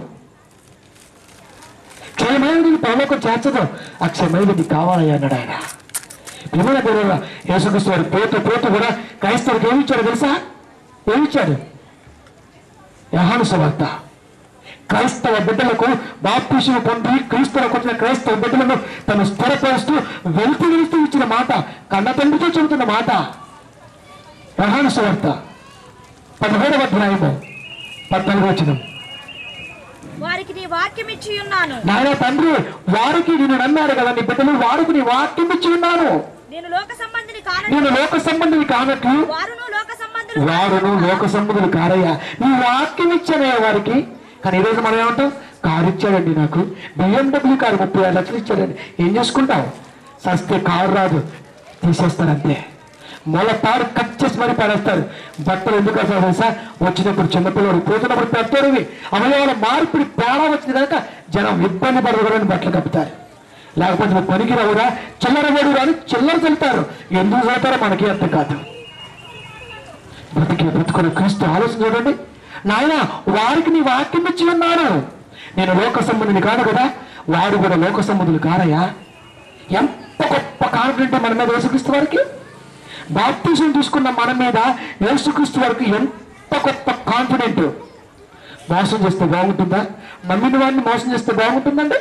క్షయమైనది నీకు పనులకు చేర్చదు అక్షయమైనది నీకు కావాలయ్యా అన్నాడు ఆయన విమల గురువు యేసుక్రీస్తు వారు పోతూ పోతూ కూడా క్రైస్తవులకు ఏమి ఇచ్చాడు తెలుసా ఏమి ఇచ్చాడు యహాను సువార్త క్రైస్తవ బిడ్డలకు బాప్తిషం పొంది క్రీస్తులకు వచ్చిన క్రైస్తవ బిడ్డలను తను స్థిరపరుస్తూ వెళ్తూ వెళ్తూ ఇచ్చిన మాట కన్న తండ్రితో చెబుతున్న మాట ప్రధాన సువార్త పదిహేడవ అధ్యాయము పద్నాలుగు వచ్చిన వారికి నీ వాక్యం ఇచ్చి ఉన్నాను నాయన తండ్రి వారికి నేను నమ్మాడు కదా నీ బిడ్డలు వారికి నీ వాక్యం ఇచ్చి ఉన్నాను నేను లోక సంబంధిని కానని నేను లోక సంబంధిని కానట్లు వారును లోక సంబంధులు వాడును లోక సంబంధులు కారయ్యా నీ వాక్యం ఇచ్చానయ్యా వారికి కానీ ఈరోజు మనం ఏమంటాం కారు ఇచ్చాడండి నాకు బిఎండబ్ల్యూ కారు ముప్పై ఆరు లక్షలు ఇచ్చాడండి ఏం చేసుకుంటావు సస్తే కారు రాదు తీసేస్తారు అంతే మొల తాడు కట్ చేసి మరీ పడేస్తారు బట్టలు ఎందుకు వేస్తారు తెలుసా వచ్చినప్పుడు చిన్నపిల్లడు పోతున్నప్పుడు పెద్దోడివి అవయవాల మార్పిడి తేడా వచ్చింది కనుక జనం ఇబ్బంది పడకూడదని బట్టలు కప్పుతారు లేకపోతే నువ్వు పనికి రావురా చిల్లర వేడు అని చిల్లర చెల్తారు ఎందుకు చదువుతారో మనకి అర్థం కాదు బ్రతికి బ్రతుకున్న క్రీస్తు ఆలోచన చూడండి నాయన వారికి నీ వాక్యం ఇచ్చి ఉన్నాను నేను లోక సంబంధిని కాదు కదా వాడు కూడా లోక సంబంధులు కారయ్యా ఎంత గొప్ప కాన్ఫిడెంట్ మన మీద యేసుక్రీస్తు వారికి బాప్తిజం తీసుకున్న మన మీద యేసుక్రీస్తు వారికి ఎంత గొప్ప కాన్ఫిడెంట్ మోసం చేస్తే బాగుంటుందా నమ్మిన వాడిని మోసం చేస్తే బాగుంటుందండి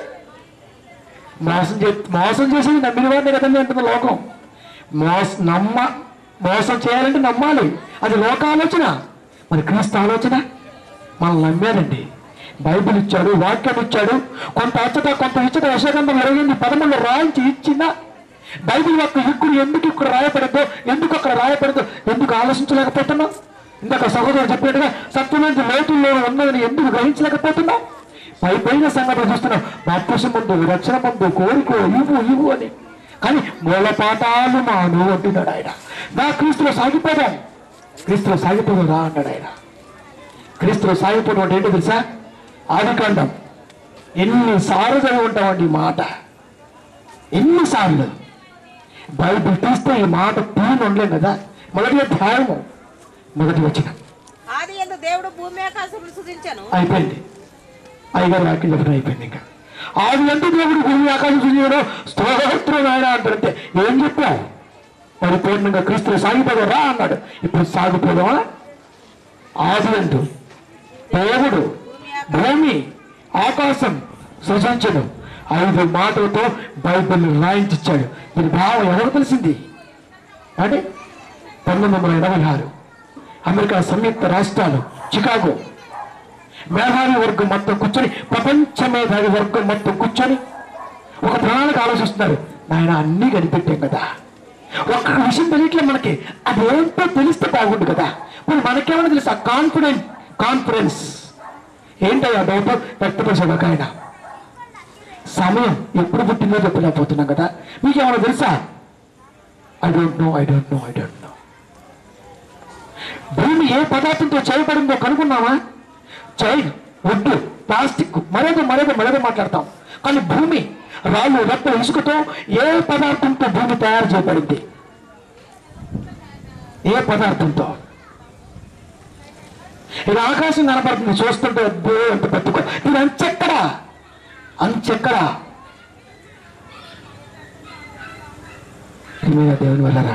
మోసం చే మోసం చేసేది నమ్మిన వాడిని కదండి అంటుంది లోకం మోస నమ్మ మోసం చేయాలంటే నమ్మాలి అది లోక ఆలోచన మరి క్రీస్తు ఆలోచన మనం నమ్మారండి బైబిల్ ఇచ్చాడు వాక్యం ఇచ్చాడు కొంత అచ్చట కొంత ఇచ్చట యశగంధం ఇరవై పదములు రాయించి ఇచ్చిన బైబిల్ యొక్క ఇక్కడ ఎందుకు ఇక్కడ రాయబడద్దో ఎందుకు అక్కడ రాయబడదో ఎందుకు ఆలోచించలేకపోతున్నాం ఇందాక సహోదరుడు చెప్పినట్టుగా సత్యమైన లోతుల్లో ఉన్నదని ఎందుకు గ్రహించలేకపోతున్నాం పై పైన సంగతి చూస్తున్నాం బాప్తిసం ముందు రక్షణ ముందు కోరిక ఇవ్వు ఇవ్వు అని కానీ మూలపాఠాలు మాను అంటున్నాడు ఆయన నా క్రీస్తులో సాగిపోదాం క్రీస్తులో సాగిపోదాం రా అన్నాడు ఆయన క్రీస్తులో సాగిపోవడం అంటే ఏంటో తెలుసా ఆదికాండం ఎన్నిసార్లు చదివి ఉంటామండి ఈ మాట ఎన్నిసార్లు బైబిల్ తీస్తే ఈ మాట తీయని ఉండలేం కదా మొదటి అధ్యాయము మొదటి వచ్చిన ఆది ఎందు దేవుడు భూమి ఆకాశములు సృజించను అయిపోయింది అయ్యగారు వాక్యం చెప్పడం అయిపోయింది ఇంకా ఆది అంటే దేవుడు భూమి ఆకాశం సృజించడం స్తోత్రం ఆయన అంటారంటే ఏం చెప్పావు పరిపూర్ణంగా క్రీస్తులు సాగిపోదారా అన్నాడు ఇప్పుడు సాగిపోదామా ఆది అంటూ దేవుడు భూమి ఆకాశం సృజించడం ఐదు మాటలతో బైబిల్ రాయించిచ్చాడు దీని భావం ఎవరు తెలిసింది అంటే పంతొమ్మిది వందల ఎనభై ఆరు అమెరికా సంయుక్త రాష్ట్రాలు చికాగో మేధావి వర్గం మొత్తం కూర్చొని ప్రపంచ మేధావి వర్గం మొత్తం కూర్చొని ఒక ప్రణాళిక ఆలోచిస్తున్నారు నాయన అన్నీ కనిపెట్టాం కదా ఒక్క విషయం తెలియట్లే మనకి అదేంటో తెలిస్తే బాగుండు కదా మరి మనకేమైనా తెలుసా కాన్ఫిడెంట్ కాన్ఫిడెన్స్ ఏంటయ్యా డౌట్ వ్యక్తపరిచాడు ఒక ఆయన సమయం ఎప్పుడు పుట్టిందో చెప్పలేకపోతున్నాం కదా మీకేమైనా తెలుసా I don't know I don't know I don't know భూమి ఏ పదార్థంతో చేయబడిందో కనుక్కున్నావా చైన్ వుడ్ ప్లాస్టిక్ మరేదో మరేదో మరేదో మాట్లాడతాం కానీ భూమి రాళ్ళు రప్పలు ఇసుకతో ఏ పదార్థంతో భూమి తయారు చేయబడింది ఏ పదార్థంతో ఇది ఆకాశం కనపడుతుంది చూస్తుంటే అబ్బో ఎంత పెట్టుకో ఇది అంచెక్కడా అంచెక్కడా ప్రియమైన దేవుని వల్లరా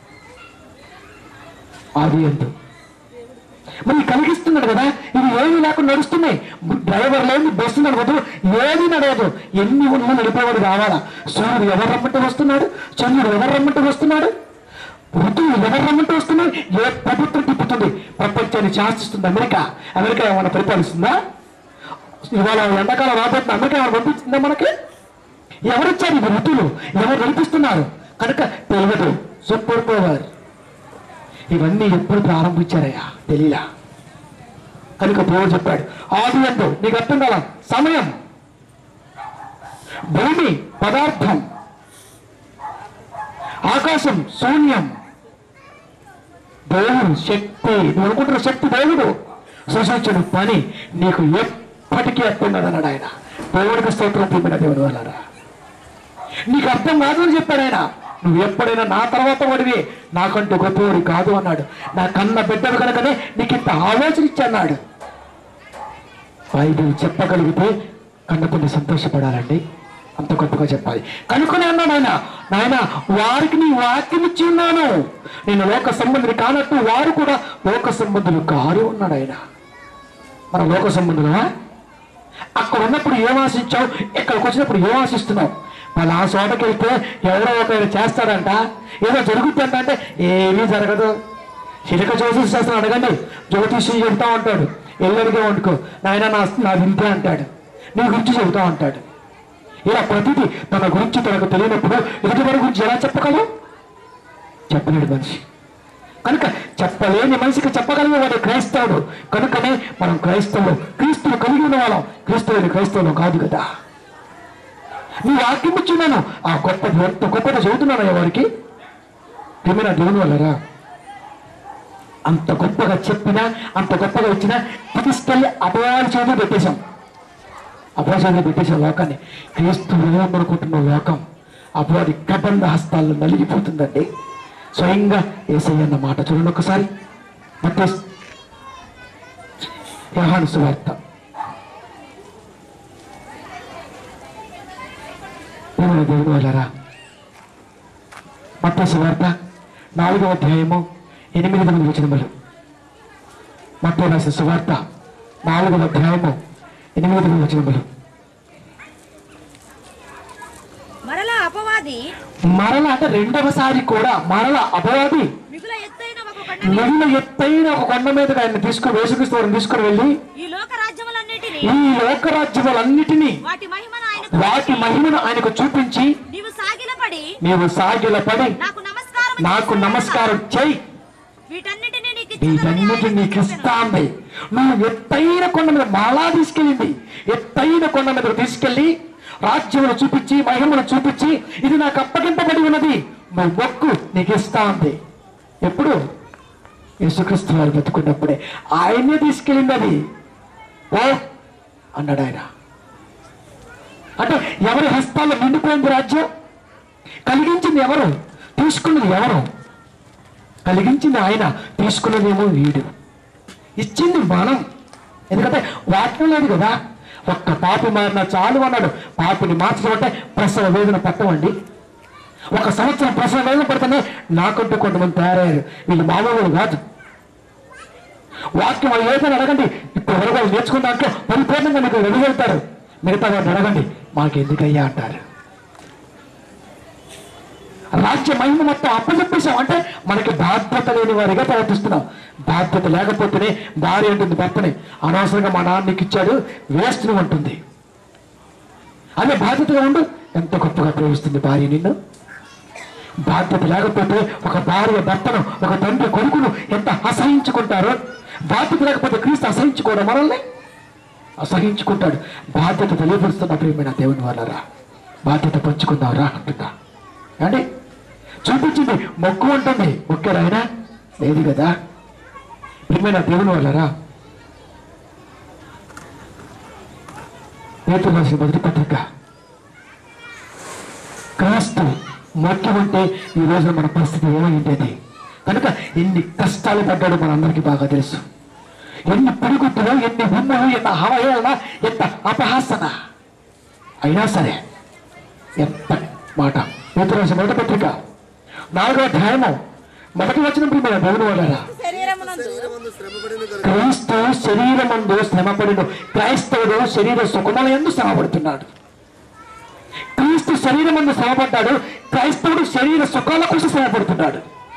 ఆది ఎందు మరి కలిగిస్తున్నాడు కదా ఇది ఏమీ లేకుండా నడుస్తున్నాయి డ్రైవర్ లేని బస్సు నడవదు ఏది నడవదు ఎన్ని ఉన్నా నడిపేవాడు కావాలా సూర్యుడు ఎవరు రమ్మంటే వస్తున్నాడు చంద్రుడు ఎవరు రమ్మంటే వస్తున్నాడు ఋతువులు ఎవరు రమ్మంటే వస్తున్నాడు ఏ ప్రభుత్వం తిప్పుతుంది ప్రపంచాన్ని శాసిస్తుంది అమెరికా అమెరికా ఏమైనా పరిపాలిస్తుందా ఇవాళ ఎండాకాలం రాబోతున్న అమెరికా ఏమైనా పంపిస్తుందా మనకి ఎవరిచ్చారు ఇవి ఋతువులు ఎవరు నడిపిస్తున్నారు కనుక తెలియదు సూపర్ పవర్ ఇవన్నీ ఎప్పుడు ప్రారంభించారయ్యా తెలియలా కనుక ప్రభు చెప్పాడు ఆది అంటూ నీకు అర్థం కాల సమయం భూమి పదార్థం ఆకాశం శూన్యం దేవుడు శక్తి నువ్వు అనుకుంటున్న శక్తి దేవుడు సృష్టించిన పని నీకు ఎప్పటికీ అర్థం కాదన్నాడు ఆయన దేవుడికి స్తోత్రం పొందిన దేవుడు వాళ్ళరా నీకు అర్థం కాదు అని చెప్పాడు ఆయన నువ్వు ఎప్పుడైనా నా తర్వాత వాడివి నాకంటూ గొప్పవాడి కాదు అన్నాడు నా కన్న బిడ్డలు కనుకనే నీకు ఇంత ఆలోచన ఇచ్చన్నాడు బైబిల్ చెప్పగలిగితే కన్నతల్లి సంతోషపడాలండి అంత గొప్పగా చెప్పాలి కనుకొని అన్నాడు ఆయన నాయన వారికి నీ వాక్యం ఇచ్చి ఉన్నాను నేను లోక సంబంధిని కానట్టు వారు కూడా లోక సంబంధులు కారు అన్నాడు ఆయన మన లోక సంబంధులమా అక్కడ ఉన్నప్పుడు ఏం ఆశించావు ఇక్కడికి వచ్చినప్పుడు ఏం ఆశిస్తున్నావు వాళ్ళ ఆ చోటకి వెళ్తే ఎవరో ఒకరు చేస్తాడంట ఏదో జరుగుతుందంట అంటే ఏమీ జరగదు చిలక జ్యోతిష్ శాస్త్రం అడగండి జ్యోతిష్యం చెబుతా ఉంటాడు ఎల్లరిగా వండుకో నాయన నా నా వింతే అంటాడు నీ గురించి చెబుతా ఉంటాడు ఇలా ప్రతిదీ తన గురించి తనకు తెలియనప్పుడు ఎదుటి వారి గురించి ఎలా చెప్పగలవు చెప్పలేడు మనిషి కనుక చెప్పలేని మనిషికి చెప్పగలిగే వాడు క్రైస్తవుడు కనుకనే మనం క్రైస్తవులు క్రీస్తులు కలిగి ఉన్న వాళ్ళం క్రీస్తువుని క్రైస్తవులు కాదు కదా నీ వాక్యం ఇచ్చున్నాను ఆ గొప్పది ఎంత గొప్పది చదువుతున్నాను వారికి ప్రేమైన దేవుని వల్లరా అంత గొప్పగా చెప్పినా అంత గొప్పగా ఇచ్చినా తీసుకెళ్ళి అపవాది చేతులు పెట్టేశాం అపవాది చేతులు పెట్టేశాం లోకాన్ని క్రీస్తు అనుకుంటున్న లోకం అపవాది కబంధ హస్తాల్లో నలిగిపోతుందండి స్వయంగా ఏసయ్య అన్న మాట చూడండి ఒకసారి మత్తయి యోహాను సువార్త దేవుని దేవుని వాళ్ళరా మత్తయి సువార్త నాలుగవ అధ్యాయము ఎనిమిది మంది వచనములు మత్తయి రాసిన సువార్త నాలుగవ అధ్యాయము ఎనిమిది మంది వచనములు మరలా అపవాది మరల అంటే రెండవసారి కూడా మరల అపవాది మిగుల ఎత్తైన ఒక కొండ నడిన ఎత్తైన ఒక కొండ మీదకి ఆయన తీసుకుని వేసుక్రీస్తు వారిని తీసుకుని వెళ్ళి ఈ లోక రాజ్యములన్నిటినీ ఈ లోకరాజ్యములన్నిటినీ వాటి మహిమను ఆయనకు వాటి మహిమను ఆయనకు చూపించి నీవు సాగిలపడి నీవు సాగిలపడి నాకు నమస్కారం నాకు నమస్కారం చేయి వీటన్నిటిని నీకు వీటన్నిటి నీకు ఇస్తాంది నువ్వు ఎత్తైన కొండ మీద మాలా తీసుకెళ్ళింది ఎత్తైన కొండ మీద తీసుకెళ్ళి రాజ్యమును చూపించి మహిమను చూపించి ఇది నాకు అప్పగింపబడి ఉన్నది నువ్వు మొక్కు నీకు ఇస్తా ఉంది ఎప్పుడు యేసుక్రీస్తు వారు బతుకున్నప్పుడే ఆయనే తీసుకెళ్ళింది అది ఓ అన్నాడు ఆయన అంటే ఎవరి హస్తాల్లో నిండిపోయింది రాజ్యం కలిగించింది ఎవరు తీసుకున్నది ఎవరు కలిగించింది ఆయన తీసుకున్నదేమో వీడు ఇచ్చింది మనం ఎందుకంటే వాక్యం లేదు కదా ఒక్క పాపి మారిన చాలు అన్నాడు పాపిని మార్చడం అంటే ప్రసవ వేదన పట్టమండి ఒక సంవత్సరం ప్రసవ వేదన పడితేనే నాకంటూ కొంతమంది తయారయ్యారు వీళ్ళు మామూలు కాదు వాక్యం వాళ్ళు ఏదైనా అడగండి ఇప్పుడు వరకు వాళ్ళు నేర్చుకున్న దాంట్లో పరిపూర్ణంగా మీకు వెలువెళ్తారు మిగతా వాడిని అడగండి మాకెందుకయ్యా అంటారు రాజ్య మహిమ మొత్తం అప్పచెప్పేశాం అంటే మనకి బాధ్యత లేని వారిగా ప్రవర్తిస్తున్నాం బాధ్యత లేకపోతేనే భార్య ఉంటుంది భర్తని అనవసరంగా మా నాన్న నీకు ఇచ్చాడు వేస్ట్ నువ్వు అంటుంది అదే బాధ్యతగా ఉండు ఎంత గొప్పగా ప్రేమిస్తుంది భార్య నిన్ను బాధ్యత లేకపోతే ఒక భార్య భర్తను ఒక తండ్రి కొడుకును ఎంత అసహించుకుంటారో బాధ్యత లేకపోతే క్రీస్తు అసహించుకోవడం మనల్ని అసహించుకుంటాడు బాధ్యత తెలియపరుస్తున్న ప్రియమైన దేవుని వాళ్ళరా బాధ్యత పంచుకుందాం రా అంటున్నా అంటే చూపించింది మొక్కు ఉంటుంది మొక్కారు ఆయన లేదు కదా ప్రియమైన దేవుని వాళ్ళరా పేతురు రాసిన మొదటి పత్రిక క్రీస్తు మొక్కి ఉంటే ఈ రోజున మన పరిస్థితి ఏమైంది కనుక ఎన్ని కష్టాలు పడ్డాడో మనందరికీ బాగా తెలుసు ఎన్ని పిడుగుతులు ఎన్ని ఉమ్మలు ఎంత హవహేళన ఎంత అపహాసన అయినా సరే ఎంత మాట పేతురు రాసిన మొదటి పత్రిక నాలుగో అధ్యాయము మొదటి వచ్చిన ప్రియమైన దేవుని వాళ్ళరా శరీరమునందు శరీరమందు శ్రమపడిన కనుక క్రీస్తు శరీరమందు శ్రమపడిన క్రైస్తవుడు శరీర సుఖముల ఎందు శ్రమపడుతున్నాడు క్రీస్తు శరీరమందు శ్రమపడ్డాడు క్రైస్తవుడు శరీర సుఖాల కోసం శ్రమపడుతున్నాడు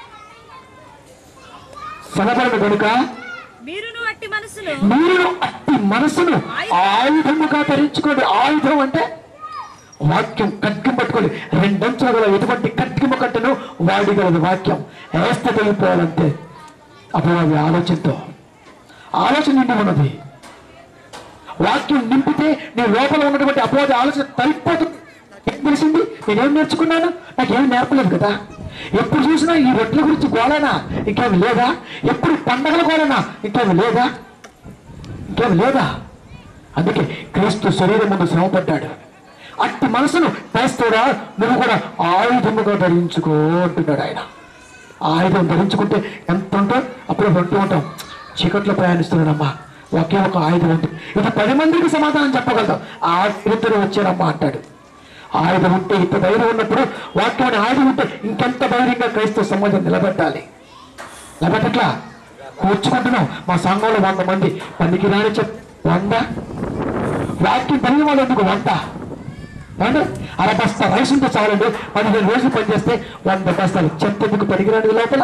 శ్రమపడిన కనుక మీరును అట్టి మనసులు మీరు అట్టి మనసును ఆయుధముగా ధరించుకోండి ఆయుధం అంటే వాక్యం కట్కి పట్టుకోండి రెండంచుల గల ఎటువంటి కట్కిమ కట్టను వాడిగలదు వాక్యం వేస్తే తెగిపోవాలంతే అప్పుడు అది ఆలోచనతో ఆలోచన నిండి ఉన్నది వాక్యం నింపితే నీ లోపల ఉన్నటువంటి అపవాది ఆలోచన తరిగిపోతుంది ఏం తెలిసింది నేనేం నేర్చుకున్నాను నాకేం నేర్పలేదు కదా ఎప్పుడు చూసినా ఈ రొట్టెల గురించి గోళనా ఇంకేమి లేదా ఎప్పుడు పండగల గోళనా ఇంకేమి లేదా ఇంకేమి లేదా అందుకే క్రీస్తు శరీరం ముందు శ్రమపడ్డాడు అట్టి మనసును క్రైస్తవుడా నువ్వు కూడా ఆయుధముగా ధరించుకో అంటున్నాడు ఆయన ఆయుధం ధరించుకుంటే ఎంత ఉంటో అప్పుడు అంటూ ఉంటాం చీకట్లో ప్రయాణిస్తున్నాడమ్మా ఒకే ఒక ఆయుధం ఉంది ఇది పది మందికి సమాధానం చెప్పగలుగుతాం ఆ ఇద్దరు వచ్చారమ్మా అంటాడు ఆయుధం ఉంటే ఇంత ధైర్యం ఉన్నప్పుడు వాక్యాన్ని ఆయుధం ఉంటే ఇంకెంత ధైర్యంగా క్రైస్తవ సమాజం నిలబెట్టాలి నిలబెట్టట్లా కూర్చుకుంటున్నాం మా సంఘంలో వంద మంది పనికి రాని చెప్ వంద వాక్యం తెలియని వాళ్ళు ఎందుకు వంద ఏమండి అర బస్తా రైస్ ఉంటే చాలండి పదిహేను రోజులు పనిచేస్తే వంద బస్తాలు చెత్త ఎందుకు పనికిరాని లోపల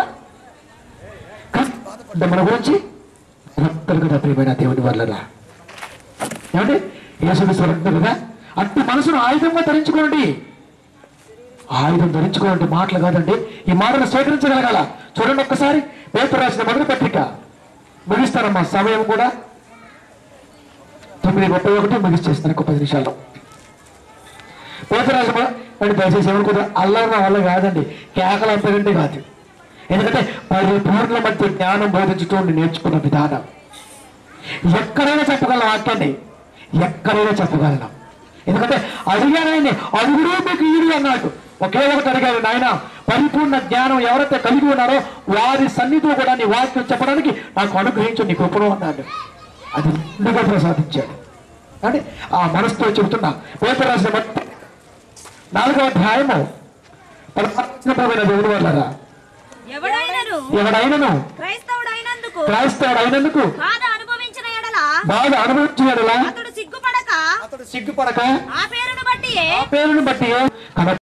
కానీ మన గురించి రక్తలు కదా ప్రియమైన దేవుని వల్లరా ఏమండి యేసుక్రీస్తు అంటారు కదా అట్టి మనసును ఆయుధంగా ధరించుకోండి ఆయుధం ధరించుకోవాలంటే మాటలు కాదండి ఈ మాటను స్వీకరించగలగాల చూడండి ఒక్కసారి పేపర్ రాసిన మొదటి పత్రిక ముగిస్తారమ్మా సమయం కూడా తొమ్మిది ముప్పై ఒకటి ముగిచేస్తాను ఒక పది నిమిషాల్లో పేపర్ రాసిన మొద- అంటే దయచేసి ఎవరు కూడా అల్లరి నా వల్ల కాదండి కేకలు అంతకంటే కాదు ఎందుకంటే పరిపూర్ణ మధ్య జ్ఞానం బోధించడం నేర్చుకున్న విధానం ఎక్కడైనా చెప్పగలం వాక్యాన్ని ఎక్కడైనా చెప్పగలను ఎందుకంటే అడిగాను ఆయన్ని అడుగుడు మీకు ఈడు అన్నాడు ఒకే ఒకటి అడిగాడు నాయన పరిపూర్ణ జ్ఞానం ఎవరైతే కలిగి ఉన్నారో వారి సన్నిధిలో కూడా నీ వాక్యం చెప్పడానికి నాకు అనుగ్రహించు నీ కృపను అన్నాడు అది నిండుగా ప్రసాదించాడు అంటే ఆ మనసుతో చెబుతున్నా పేపర్ రాసిన మొత్తం నాలుగవ అధ్యాయము పరమాత్మమైన దేవుని వల్లరా ఎవడైనను ఎవడైనను క్రైస్తవుడైనందుకు క్రైస్తవుడైనందుకు బాధ అనుభవించిన ఎడల బాగా అనుభవించినలా అతడు సిగ్గుపడక అతడు సిగ్గుపడక ఆ పేరును బట్టి ఆ పేరును బట్టి కన